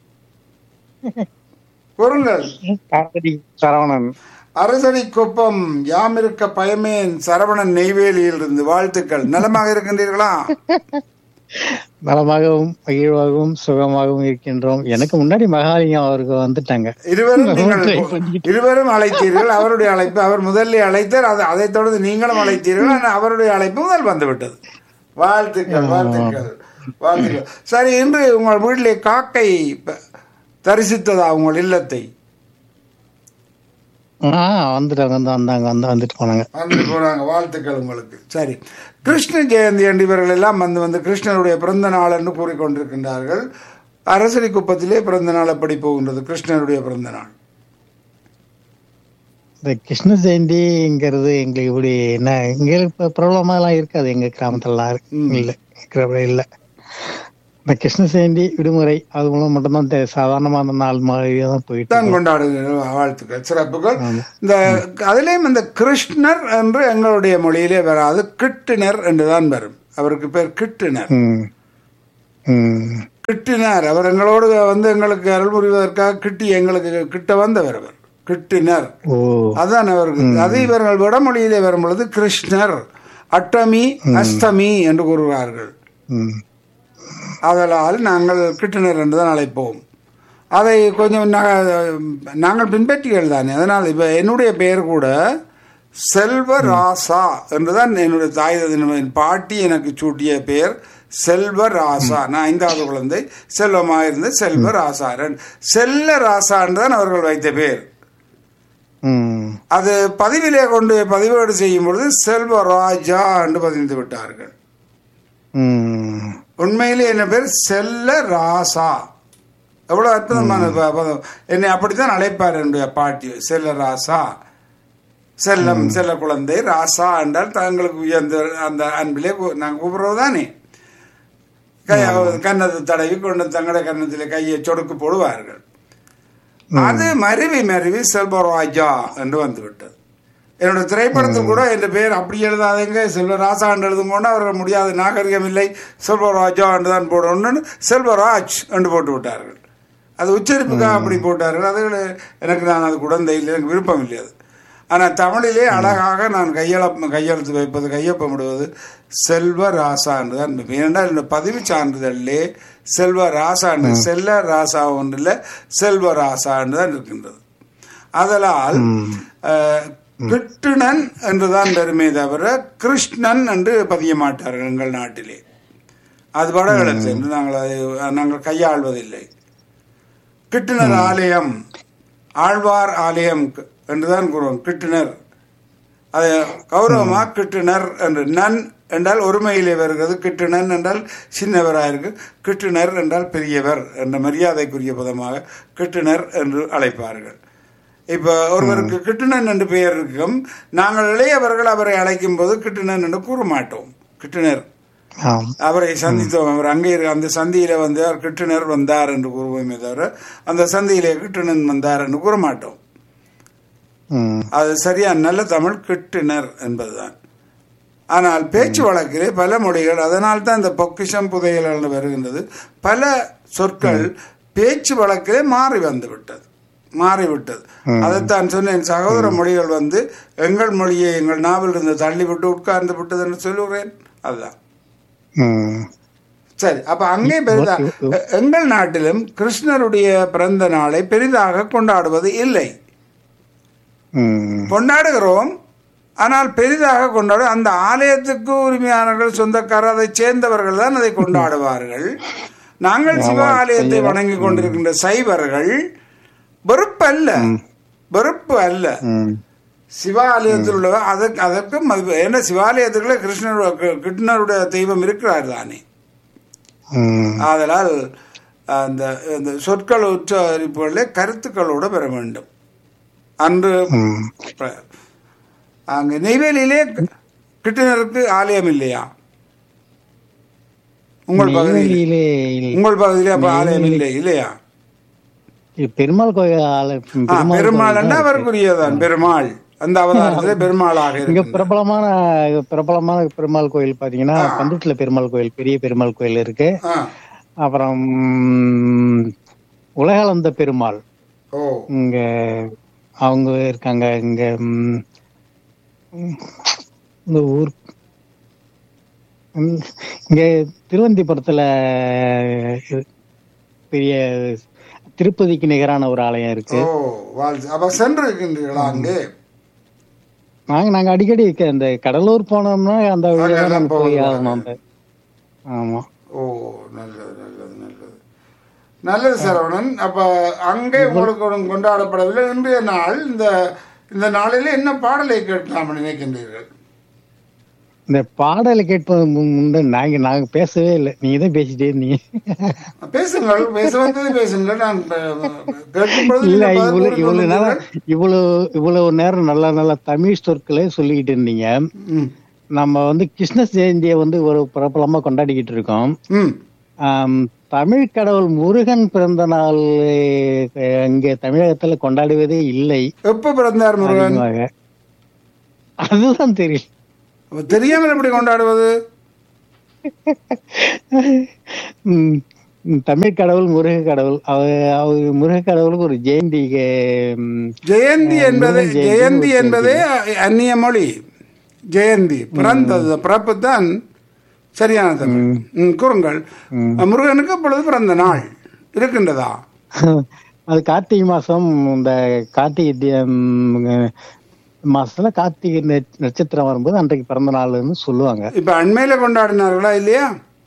Speaker 1: கூறுங்கள்
Speaker 3: காமெடி சரவணன்
Speaker 1: அரசடி குப்பம் யாம் இருக்க பயமேன் சரவணன் நெய்வேலியில் இருந்து வாழ்த்துக்கள் நலமாக இருக்கின்றீர்களா
Speaker 3: நலமாகவும் மகிழ்வாகவும் சுகமாகவும் இருக்கின்றோம் எனக்கு முன்னாடி மகாலிங்கம் அவருக்கு வந்துட்டாங்க
Speaker 1: இருவரும் நீங்கள்
Speaker 3: Try பண்ணிட்டு.
Speaker 1: இருவரும் அழைத்தீர்கள் அவருடைய அழைப்பு அவர் முதல்ல அழைத்தார் அது அதைத் தொடர்ந்து நீங்களும் அழைத்தீர்கள் ஆனால் அவருடைய அழைப்பு முதல் வந்துவிட்டது வாழ்த்துக்கள் வாழ்த்துக்கள் வாழ்த்துக்கள் சரி இன்று உங்கள் வீட்டிலே காக்கை ப- தரிசித்ததா உங்கள் இல்லத்தை
Speaker 3: ஆஹ் வந்துட்டாங்க வந்து வந்தாங்க வந்து வந்துட்டு போனாங்க
Speaker 1: வந்து போறாங்க வாழ்த்துக்கள் உங்களுக்கு சரி கிருஷ்ண ஜெயந்தி என்று இவர்கள் எல்லாம் வந்து வந்து கிருஷ்ணருடைய பிறந்த நாள் என்று கூறிக்கொண்டிருக்கின்றார்கள் அரசடி குப்பத்திலே பிறந்த நாள் எப்படி போகின்றது கிருஷ்ணருடைய பிறந்த நாள்
Speaker 3: இந்த கிருஷ்ண ஜெயந்திங்கிறது எங்களுக்கு இப்படி என்ன எங்களுக்கு ப்ராப்ளமா எல்லாம் இருக்காது எங்க கிராமத்துலலாம் இருக்கு. இல்ல இருக்கிற இல்ல இந்த கிருஷ்ண ஜெயந்தி விடுமுறை அது மூலம் மட்டும்தான் தெ- சாதாரணமா அந்த நாள் மாதிரியே தான் போயிட்டு
Speaker 1: தான்
Speaker 3: இருக்கு.
Speaker 1: கொண்டாடுகிறோம் வாழ்த்துக்கள் சிறப்புகள் இந்த அதிலேயும் இந்த கிருஷ்ணர் என்று எங்களுடைய மொழியிலே வராது கிட்டினர் என்றுதான் வரும் அவருக்கு பேர் கிட்டினர்
Speaker 3: ம் ம்
Speaker 1: கிட்டினார் அவர் எங்களோடு வந்து எங்களுக்கு அருள் புரிவதற்காக கிட்டி எங்களுக்கு கிட்ட வந்தவர் அவர் கிட்டினர்
Speaker 3: ஓ
Speaker 1: அதான் அவருக்கு அது இவர்கள் வடமொழியிலே வரும் பொழுது கிருஷ்ணர் அட்டமி அஷ்டமி என்று கூறுவார்கள்
Speaker 3: ம்
Speaker 1: அதனால் நாங்கள் கிட்டினர் என்று தான் அழைப்போம் அதை கொஞ்சம் நா- நாங்கள் பின்பற்றிகள் தானே அதனால் இப்போ என்னுடைய பெயர் கூட செல்வராசா என்றுதான் என்னுடைய தாய் தந்தை- என் பாட்டி எனக்கு சூட்டிய பெயர் செல்வராசா நான் ஐந்தாவது குழந்தை செல்வமாக இருந்து செல்வராசா ரெண்டு- செல்ல ராசா என்றுதான் அவர்கள் வைத்த பெயர்
Speaker 3: ம்
Speaker 1: அது பதிவிலே கொண்டு பதிவேடு செய்யும் பொழுது செல்வராஜா என்று பதிந்து விட்டார்கள்
Speaker 3: ம்
Speaker 1: உண்மையிலே என்ன பேர் செல்ல ராசா எவ்வளவு அற்புதமான ப- பதம் என்னை அப்படித்தான் அழைப்பார் என்னுடைய பாட்டி செல்ல ராசா செல்லம் செல்ல குழந்தை ராசா என்றால் தங்களுக்கு உயர்ந்த அந்த அன்பிலே கூ- நாங்கள் கூப்பிடுறது தானே கை கன்னத்தை தடவி கொண்டு தங்களுடைய கன்னத்திலே கையை சொடுக்கு போடுவார்கள் அது மருவி மருவி செல்வராஜா என்று வந்து விட்டது என்னோட திரைப்படத்தில் கூட என் பேர் அப்படி எழுதாதீங்க செல்வராசா என்று எழுதும் கொண்டு அவர்கள் முடியாத நாகரிகம் இல்லை செல்வராஜா என்று தான் போடணும்னு செல்வராஜ் என்று போட்டு விட்டார்கள் அது உச்சரிப்புக்காக அப்படி போட்டார்கள் அது எனக்கு நான் அது குழந்தை இல்லை எனக்கு விருப்பம் இல்லை அது ஆனால் தமிழிலே அழகாக நான் கையெழ கையெழுத்து வைப்பது கையொப்பமிடுவது செல்வராசா என்று தான் இருப்பேன். ஏனென்றால் இந்த பதிவு சான்றிதழிலே செல்வராசா என்று செல்ல ராசா ஒன்றில் செல்வராசா என்று தான் இருக்கின்றது அதனால் அஹ், கிருட்டிணன் என்றுதான் பெருமை தவிர கிருஷ்ணன் என்று பதிய மாட்டார்கள் எங்கள் நாட்டிலே அது வடகிழக்கு என்று நாங்கள் அதை நாங்கள் கையாள்வதில்லை கிட்டினர் ஆலயம் ஆழ்வார் ஆலயம் க- என்றுதான் கூறுவோம் கிட்டினர் அது கௌரவமா கிட்டினர் என்று நன் என்றால் ஒருமையிலே வருகிறது கிட்டினன் என்றால் சின்னவராயிருக்கு கிட்டினர் என்றால் பெரியவர் என்ற மரியாதைக்குரிய பதமாக கிட்டினர் என்று அழைப்பார்கள் இப்போ ஒருவருக்கு கிட்டுனன் என்று பெயர் இருக்கும் நாங்கள் இளையவர்கள் அவரை அழைக்கும் போது கிட்டுனன் என்று கூற மாட்டோம் கிட்டுனர்
Speaker 3: ஆம்
Speaker 1: அவரை சந்தித்தோம் அவர் அங்கே இருக்க அந்த சந்தியில வந்து அவர் கிட்டுனர் வந்தார் என்று கூறுவோமே தவிர அந்த சந்தியிலே கிட்டுனன் வந்தார் என்று கூற மாட்டோம்
Speaker 3: ம்
Speaker 1: அது சரியா நல்ல தமிழ் கிட்டுனர் என்பதுதான் ஆனால் பேச்சு வழக்கிலே பல மொழிகள் அதனால் தான் இந்த பொக்கிஷம் புதையல் என்று வருகின்றது பல சொற்கள் பேச்சு வழக்கிலே மாறி வந்து விட்டது மாறிவிட்டது அதைத்தான் சொன்னேன் சகோதர மொழிகள் வந்து எங்கள் மொழியை எங்கள் நாவில் இருந்து தள்ளிவிட்டு உட்கார்ந்து விட்டது என்று சொல்லுகிறேன் அதுதான்
Speaker 3: ம்
Speaker 1: சரி அப்ப அங்கே பெரிதா எ- எங்கள் நாட்டிலும் கிருஷ்ணருடைய பிறந்த நாளை பெரிதாக கொண்டாடுவது இல்லை
Speaker 3: ம்
Speaker 1: கொண்டாடுகிறோம் ஆனால் பெரிதாக கொண்டாடு அந்த ஆலயத்துக்கு உரிமையானவர்கள் சொந்தக்காரர் அதை சேர்ந்தவர்கள் தான் அதை கொண்டாடுவார்கள் நாங்கள் சிவ ஆலயத்தை வணங்கி கொண்டிருக்கின்ற சைவர்கள் வெறுப்பு அல்ல வெறுப்பு அல்ல
Speaker 3: ம்
Speaker 1: சிவாலயத்தில் உள்ள அதற்கு அதற்கு மதிப்பு ஏன்னா சிவாலயத்துக்குள்ள கிருஷ்ணர் கிருஷ்ணருடைய தெய்வம் இருக்கிறார் தானே
Speaker 3: ம்
Speaker 1: ஆதலால் அந்த அந்த சொற்கள் உச்சரிப்புகளிலே கருத்துக்களோடு பெற வேண்டும் அன்று
Speaker 3: ம்
Speaker 1: ப- அங்க நெய்வேலியிலே கிருஷ்ணருக்கு ஆலயம் இல்லையா உங்கள் பகுதியில்
Speaker 3: நெய்வேலியிலே இல்லை.
Speaker 1: உங்கள் பகுதியிலே அப்ப ஆலயம் இல்லை இல்லையா
Speaker 3: இது பெருமாள் கோயில் ஆலயம்
Speaker 1: ஆ,
Speaker 3: பெருமாள்
Speaker 1: பெருமாள்
Speaker 3: கோயில் தான் இருக்கு.
Speaker 1: அவருக்குரியதான் பெருமாள் அந்த அவதாரத்திலே பெருமாளாக
Speaker 3: இங்க
Speaker 1: இருக்கு
Speaker 3: பிரபலமான பிரபலமான பெருமாள் கோயில் பாத்தீங்கன்னா பந்துட்டுல பெருமாள் கோயில் பெரிய பெருமாள் கோயில் இருக்கு அப்புறம் உலகளந்த பெருமாள்
Speaker 1: ஓ
Speaker 3: இங்க அவங்க இருக்காங்க இங்க ம், ம், இந்த ஊர் ம், இங்க திருவந்திபுரத்துல இது பெரிய திருப்பதிக்கு நிகரான ஒரு ஆலயம் இருக்கு
Speaker 1: ஓ வாழ்த்து அப்ப சென்று இருக்கின்றீர்களா அங்கே
Speaker 3: நாங்க நாங்க அடிக்கடி க- இந்த கடலூர் போனோம்னா அந்த வழியா
Speaker 1: அங்கெல்லாம்
Speaker 3: நாங்க போய்
Speaker 1: போகலாம்.
Speaker 3: ஆகணும் அந்த ஆமா
Speaker 1: ஓ நல்லது நல்லது நல்லது நல்லது சரவணன் அப்ப அங்கே உங்களுக்கு ஒன்றும் கொண்டாடப்படவில்லை இன்றைய நாள் இந்த இந்த நாளிலே என்ன பாடலை கேட்கலாம் நினைக்கின்றீர்கள்
Speaker 3: இந்த பாடலை கேட்பது மு- முன்பு நாங்க நாங்க பேசவே இல்லை நீங்க தான் பேசிட்டே இருந்தீங்க
Speaker 1: பேசுங்கள் பேச வந்தது பேசுங்கள் நான் ப- கேட்கும் பொழுது
Speaker 3: இல்ல
Speaker 1: நீங்கள் பதில்
Speaker 3: இவ்வளவு இவ்வளவு நேரம்
Speaker 1: கூறிக்கொண்டிருக்கிறீர்கள்.
Speaker 3: இவ்வளவு இவ்வளவு நேரம் நல்ல நல்ல தமிழ் சொற்களை சொல்லிக்கிட்டு இருந்தீங்க
Speaker 1: ம்,
Speaker 3: நம்ம வந்து கிருஷ்ண ஜெயந்தியை வந்து ஒரு பிரபலமா கொண்டாடிக்கிட்டு இருக்கோம்
Speaker 1: ம்
Speaker 3: ஆம், தமிழ் கடவுள் முருகன் பிறந்த நாள் அஹ், இங்க தமிழகத்துல கொண்டாடுவதே இல்லை
Speaker 1: எப்ப பிறந்தார் முருகன்
Speaker 3: அதிகமாக. அதுதான் தெரியும்
Speaker 1: அப்ப தெரியாமல் எப்படி கொண்டாடுவது
Speaker 3: ம், ம், தமிழ் கடவுள் முருக கடவுள் அவ அவர் முருக கடவுளுக்கு ஒரு ஜெயந்தி ம்,
Speaker 1: ஜெயந்தி என்பது
Speaker 3: முருகன் ஜெயந்தி
Speaker 1: ஜெயந்தி
Speaker 3: ஒரு
Speaker 1: என்பதே அந்நிய மொழி ஜெயந்தி பிறந்தது பிறப்பு தான் சரியான தமிழ் ம், கூறுங்கள் முருகனுக்கு அப்பொழுது பிறந்த நாள் இருக்கின்றதா
Speaker 3: அது கார்த்திகை மாசம் இந்த கார்த்திகை தி- ம், மாசத்துல கார்த்திகை நட்ச- நட்சத்திரம் வரும்போது அன்றைக்கு பிறந்த நாள்னு சொல்லுவாங்க
Speaker 1: இப்ப அண்மையில கொண்டாடினார்களா இல்லையா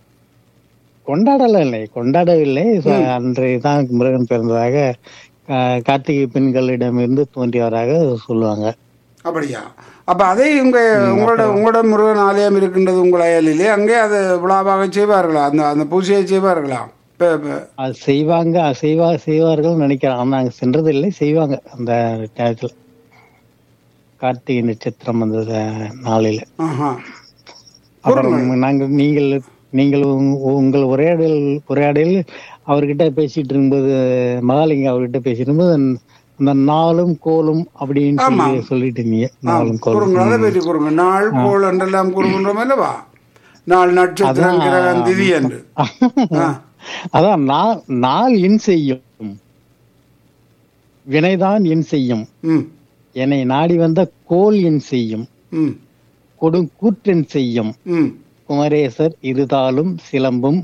Speaker 3: கொண்டாடல இல்லை கொண்டாடவில்லை So, அன்றைய தான் முருகன் பிறந்ததாக கா- கார்த்திகை பெண்களிடமிருந்து தோன்றியவராக சொல்லுவாங்க
Speaker 1: அப்படியா அப்ப அதை உங்க உங்களோட உங்களோட முருகன் ஆலயம் இருக்கின்றது உங்கள் அயலிலே அங்கே அது விழாவாக செய்வார்களா அந்த அந்த பூஜையை செய்வார்களா இப்ப- இப்ப
Speaker 3: அது செய்வாங்க அது செய்வா செய்வார்கள் நினைக்கிறேன் ஆனா நாங்க சென்றது இல்லை செய்வாங்க அந்த நேரத்துல கார்த்திகை நட்சத்திரம் அந்த நாளில
Speaker 1: ஆஹா
Speaker 3: அப்புறம் நாங்க நீங்கள் நீங்கள் உங்க- உங்கள் உரையாடல் உரையாடல் அவர்கிட்ட பேசிட்டு இருக்கும்போது மகாலிங்க அவர்கிட்ட பேசிட்டு இருக்கும்போது அந்த நாளும் கோலும் அப்படின்னு சொல்லி சொல்லிட்டு இருந்தீங்க நாளும் கோலும்
Speaker 1: கூறுங்கள் அதை பற்றி கூறுங்க நாள் கோள் என்றெல்லாம் கூறுகின்றோம் அல்லவா நாள் நட்சத்திரம் கிரகம் திதி என்று ஆ.
Speaker 3: அதான் நா- நாள் என் செய்யும் வினைதான் என் செய்யும்
Speaker 1: ம்
Speaker 3: என்னை நாடி வந்த கோல் என் செய்யும்
Speaker 1: ம்
Speaker 3: கொடும் கூற்றன் செய்யும்
Speaker 1: ம்
Speaker 3: குமரேசர் இருதாலும் சிலம்பும்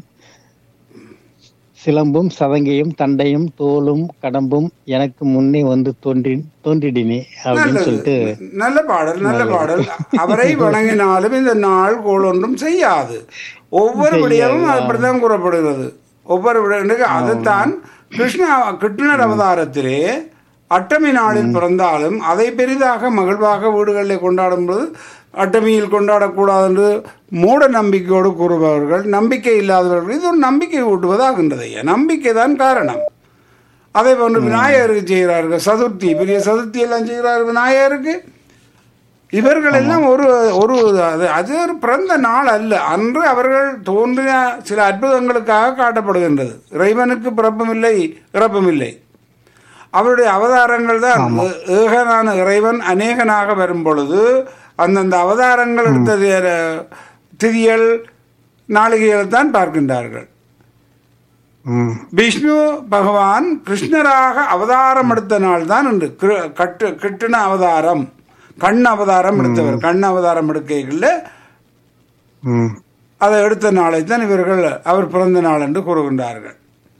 Speaker 3: சிலம்பும் சதங்கையும் தண்டையும் தோலும் கடம்பும் எனக்கு முன்னே வந்து தோன்றி தோன்றிடினே அப்படின்னு
Speaker 1: நல்லது
Speaker 3: சொல்லிட்டு
Speaker 1: நல்ல பாடல் நல்ல பாடல் அவரை வணங்கினாலும் இந்த நாள் கோள் ஒன்றும் செய்யாது ஒவ்வொரு விடயமும் அப்படித்தான் கூறப்படுகிறது ஒவ்வொரு விடயனுக்கு அதுதான் கிருஷ்ண கிருஷ்ணர் அவதாரத்திலே அட்டமி நாளில் பிறந்தாலும் அதை பெரிதாக மகிழ்வாக வீடுகளில் கொண்டாடும் பொழுது அட்டமியில் கொண்டாடக்கூடாது என்று மூட நம்பிக்கையோடு கூறுபவர்கள் நம்பிக்கை இல்லாதவர்கள் இது ஒரு நம்பிக்கை ஊட்டுவதாகின்றது ஐயா நம்பிக்கை தான் காரணம் அதே போன்று விநாயகருக்கு செய்கிறார்கள் சதுர்த்தி பெரிய சதுர்த்தி எல்லாம் செய்கிறார் விநாயகருக்கு இவர்கள் எல்லாம் ஒரு ஒரு அது அது ஒரு பிறந்த நாள் அல்ல அன்று அவர்கள் தோன்றிய சில அற்புதங்களுக்காக காட்டப்படுகின்றது இறைவனுக்கு பிறப்பும் இல்லை இறப்பும் இல்லை அவருடைய அவதாரங்கள் தான் ஏ- ஏகனான இறைவன் அநேகனாக வரும் பொழுது அந்தந்த அவதாரங்கள் எடுத்த தி- திதிகள் நாளிகைகள் தான் பார்க்கின்றார்கள்
Speaker 3: ம்
Speaker 1: விஷ்ணு பகவான் கிருஷ்ணராக அவதாரம் எடுத்த நாள் தான் இன்று கிரு- கட்டு கிட்டுன அவதாரம் கண் அவதாரம் எடுத்தவர் கண் அவதாரம் எடுக்கைகளில்
Speaker 3: ம்
Speaker 1: அதை எடுத்த நாளை தான் இவர்கள் அவர் பிறந்த நாள் என்று கூறுகின்றார்கள்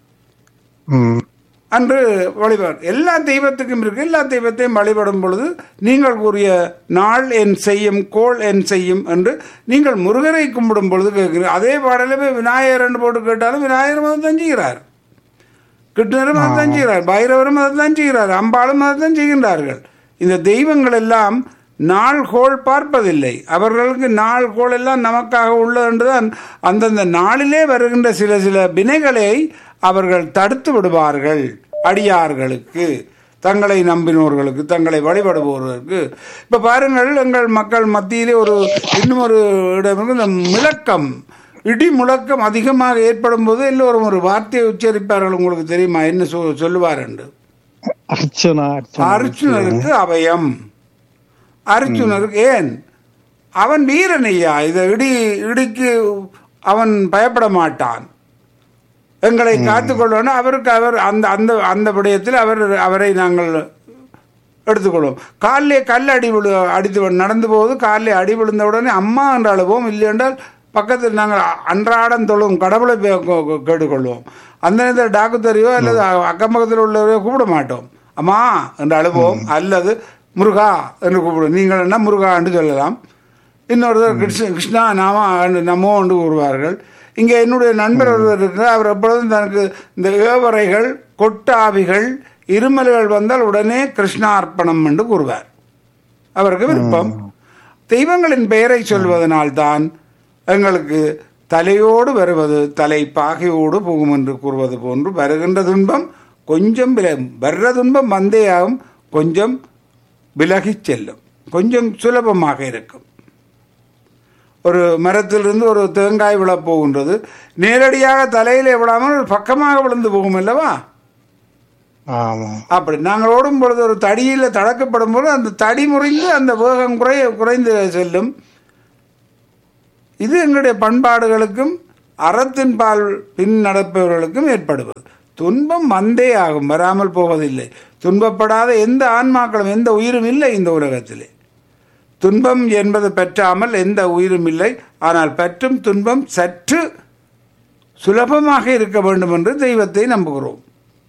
Speaker 3: ம்
Speaker 1: அன்று வழிபாடு எல்லா தெய்வத்துக்கும் இருக்கு எல்லா தெய்வத்தையும் வழிபடும் பொழுது நீங்கள் கூறிய நாள் என் செய்யும் கோள் என் செய்யும் என்று நீங்கள் முருகரை கும்பிடும் பொழுது கேட்கிறீர்கள் அதே பாடலுமே விநாயகர் என்று போட்டு கேட்டாலும் விநாயகர் மதம் தான் செய்கிறார் கிருஷ்ணரும் அதை தான் செய்கிறார் பைரவரும் அதை தான் செய்கிறார் அம்பாளும் அதை தான் செய்கின்றார்கள் இந்த தெய்வங்கள் எல்லாம் நாள் கோள் பார்ப்பதில்லை அவர்களுக்கு நாள் கோள் எல்லாம் நமக்காக உள்ளது என்றுதான் அந்தந்த நாளிலே வருகின்ற சில சில வினைகளை அவர்கள் தடுத்து விடுவார்கள் அடியார்களுக்கு தங்களை நம்பினோர்களுக்கு தங்களை வழிபடுபவர்களுக்கு இப்ப பாருங்கள் எங்கள் மக்கள் மத்தியிலே ஒரு இன்னும் ஒரு இடம் இருக்கு, இந்த முழக்கம் இடி முழக்கம் அதிகமாக ஏற்படும் போது எல்லோரும் ஒரு வார்த்தையை உச்சரிப்பார்கள் உங்களுக்கு தெரியுமா என்ன சொ- சொல்லுவார் என்று
Speaker 3: அர்ச்சனா அர்ச்சனா
Speaker 1: அர்ஜுனருக்கு அபயம் அர்ஜுனருக்கு ஏன் அவன் வீரன் ஐயா இதை இடி இடிக்கு அவன் பயப்பட மாட்டான் எங்களை காத்துக்கொள்ளணும் அவருக்கு அவர் அந்த அந்த அந்த விடயத்தில் அவர் அவரை நாங்கள் எடுத்துக்கொள்வோம் காலிலே கல் அடி விழு அடித்து விழு- நடந்து போது காலிலே அடி விழுந்த உடனே அம்மா என்று அழுவோம் இல்லை என்றால் பக்கத்தில் நாங்கள் அன்றாடம் தொழும் கடவுளை பே- கோ- கோ- கேட்டுக்கொள்வோம் அந்த நேரத்தில் டாக்குத்தரையோ அல்லது அக்கம் பக்கத்தில் உள்ளவரையோ கூப்பிட மாட்டோம் அம்மா என்று அழுவோம் அல்லது முருகா என்று கூப்பிடுவோம் நீங்கள் என்ன முருகா என்று சொல்லலாம் இன்னொருத்தர் கிருஷ்ண கிருஷ்ணா நாம நமோ என்று கூறுவார்கள் இங்கே என்னுடைய நண்பர் ஒருவர் இருக்கிறார் அவர் எப்பொழுதும் தனக்கு இந்த ஏவரைகள் கொட்டாவிகள் இருமல்கள் வந்தால் உடனே கிருஷ்ணார்ப்பணம் என்று கூறுவார் அவருக்கு விருப்பம் தெய்வங்களின் பெயரை சொல்வதனால்தான் எங்களுக்கு தலையோடு வருவது தலை பாகையோடு போகும் என்று கூறுவது போன்று வருகின்ற துன்பம் கொஞ்சம் வில வர்ற துன்பம் வந்தே ஆகும் கொஞ்சம் விலகிச் செல்லும் கொஞ்சம் சுலபமாக இருக்கும் ஒரு மரத்திலிருந்து ஒரு தேங்காய் விழப் போகின்றது நேரடியாக தலையிலே விழாமல் ஒரு பக்கமாக விழுந்து போகும் அல்லவா
Speaker 3: ஆமா
Speaker 1: அப்படி நாங்கள் ஓடும் பொழுது ஒரு தடியில் தடக்கப்படும் போது அந்த தடி முறிந்து அந்த வேகம் குறைய குறைந்து செல்லும் இது எங்களுடைய பண்பாடுகளுக்கும் அறத்தின் பால் பின் நடப்பவர்களுக்கும் ஏற்படுவது துன்பம் வந்தே ஆகும் வராமல் போவதில்லை துன்பப்படாத எந்த ஆன்மாக்களும் எந்த உயிரும் இல்லை இந்த உலகத்திலே துன்பம் என்பது பற்றாமல் எந்த உயிரும் இல்லை ஆனால் பற்றும் துன்பம் சற்று சுலபமாக இருக்க வேண்டும் என்று தெய்வத்தை நம்புகிறோம்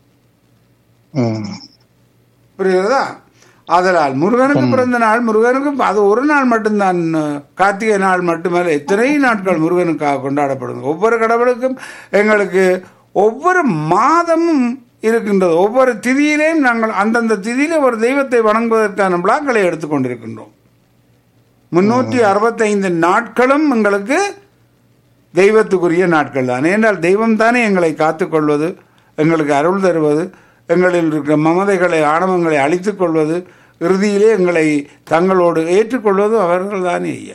Speaker 3: ம்
Speaker 1: புரிகிறதா ஆதலால் முருகனுக்கு பிறந்த நாள் முருகனுக்கு அது ஒரு நாள் மட்டும்தான் அஹ், கார்த்திகை நாள் மட்டுமல்ல எத்தனை நாட்கள் முருகனுக்காக கொண்டாடப்படும் ஒவ்வொரு கடவுளுக்கும் எங்களுக்கு ஒவ்வொரு மாதமும் இருக்கின்றது ஒவ்வொரு திதியிலேயும் நாங்கள் அந்தந்த திதியிலே ஒரு தெய்வத்தை வணங்குவதற்கான விழாக்களை எடுத்துக்கொண்டிருக்கின்றோம் முன்னூற்றி அறுபத்தைந்து நாட்களும் எங்களுக்கு தெய்வத்துக்குரிய நாட்கள் தான் ஏனென்றால் தெய்வம் தானே எங்களை காத்துக்கொள்வது எங்களுக்கு அருள் தருவது எங்களில் இருக்கிற மமதைகளை ஆணவங்களை அழித்துக் கொள்வது இறுதியிலே எங்களை தங்களோடு ஏற்றுக்கொள்வது அவர்கள் தானே ஐயா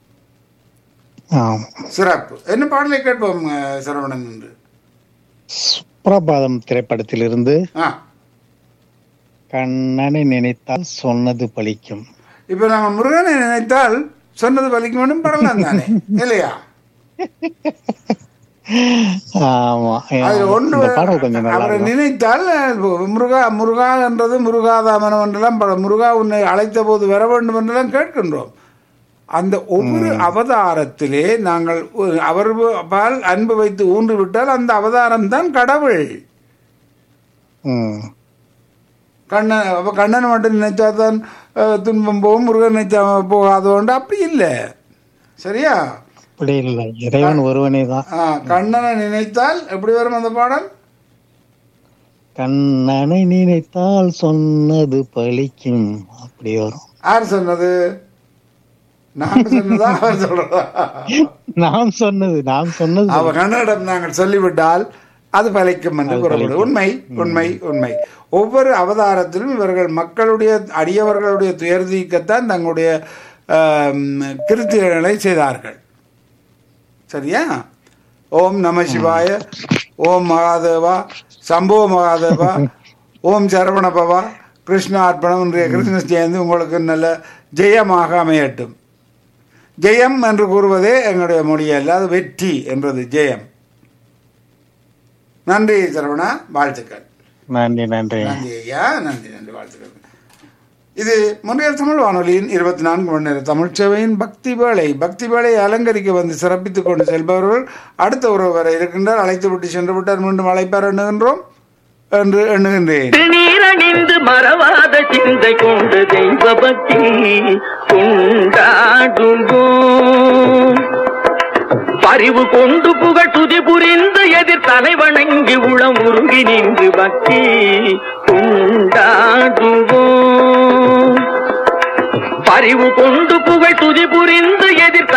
Speaker 3: ஆமா
Speaker 1: சிறப்பு என்ன பாடலை கேட்போம் அஹ், சரவணன் என்று
Speaker 3: சுப்ரபாதம் திரைப்படத்திலிருந்து
Speaker 1: ஆ
Speaker 3: கண்ணனை நினைத்தால் சொன்னது பலிக்கும்
Speaker 1: இப்ப நாம முருகனை நினைத்தால் சொன்னது பலிக்க வேண்டும் படலாம் தானே இல்லையா
Speaker 3: ஆமா
Speaker 1: அதுல ஒன்று
Speaker 3: இந்த பாடல் கொஞ்சம் நல்லா
Speaker 1: அவரை
Speaker 3: இருக்கும்
Speaker 1: நினைத்தால் அஹ், முருகா முருகா என்றது முருகாதாமனம் என்றெல்லாம் பல முருகா உன்னை அழைத்த போது வர வேண்டும் என்றெல்லாம் கேட்கின்றோம் அந்த ஒவ்வொரு அவதாரத்திலே நாங்கள் ஒரு- அவர் பால் அன்பு வைத்து ஊன்று விட்டால் அந்த அவதாரம் தான் கடவுள்
Speaker 3: ம்
Speaker 1: கண்ணன் அப்ப கண்ணனை மட்டும் நினைச்சா தான் அஹ், துன்பம் போகும் முருகன் நினைச்சா போகாதோண்டு அப்படி இல்லை சரியா
Speaker 3: அப்படி இல்லை இறைவன் ஒருவனே தான்
Speaker 1: ஆ, கண்ணனை நினைத்தால் எப்படி வரும் அந்த பாடல்
Speaker 3: கண்ணனை நினைத்தால் சொன்னது பலிக்கும் அப்படி வரும்
Speaker 1: யார் சொன்னது நான் சொன்னதா அவர் சொல்றதா
Speaker 3: நாம் சொன்னது நாம் சொன்னது
Speaker 1: அவ கண்ணனிடம் நாங்கள் சொல்லிவிட்டால் அது பலிக்கும் என்று கூறப்படும் உண்மை உண்மை உண்மை ஒவ்வொரு அவதாரத்திலும் இவர்கள் மக்களுடைய அடியவர்களுடைய துயர் தீர்க்கத்தான் தங்களுடைய ஆம், கிருத்திகளை செய்தார்கள் சரியா ஓம் நம சிவாய ஓம் மகாதேவா சம்போ மகாதேவா ஓம் சரவணபவா கிருஷ்ண அர்ப்பணம் இன்றைய கிருஷ்ண ஜெயந்தி உங்களுக்கு நல்ல ஜெயமாக அமையட்டும் ஜெயம் என்று கூறுவதே எங்களுடைய மொழி அல்ல அது வெற்றி என்றது ஜெயம் நன்றி சரவணா வாழ்த்துக்கள்
Speaker 3: நன்றி நன்றி
Speaker 1: நன்றி ஐயா நன்றி நன்றி வாழ்த்துக்கள் இது முன்னையர் தமிழ் வானொலியின் இருபத்தி நான்கு மணி நேர தமிழ் சேவையின் பக்தி வேலை பக்தி வேலையை அலங்கரிக்க வந்து சிறப்பித்துக் கொண்டு செல்பவர்கள் அடுத்த உறவு வரை இருக்கின்றார் அழைத்து விட்டு சென்று விட்டார் மீண்டும் அழைப்பார் எண்ணுகின்றோம் என்று எண்ணுகின்றேன்
Speaker 5: திருநீரணிந்து மறவாத சிந்தை கொண்டு தெய்வ பக்தி கொண்டாடுவோம் பரிவு கொண்டு புகழ் துதி புரிந்து எதிர் தலை வணங்கி உளம் உருகி நின்று பக்தி கொண்டாடுவோம் பரிவு கொண்டு புகழ் துதி புரிந்து எதிர்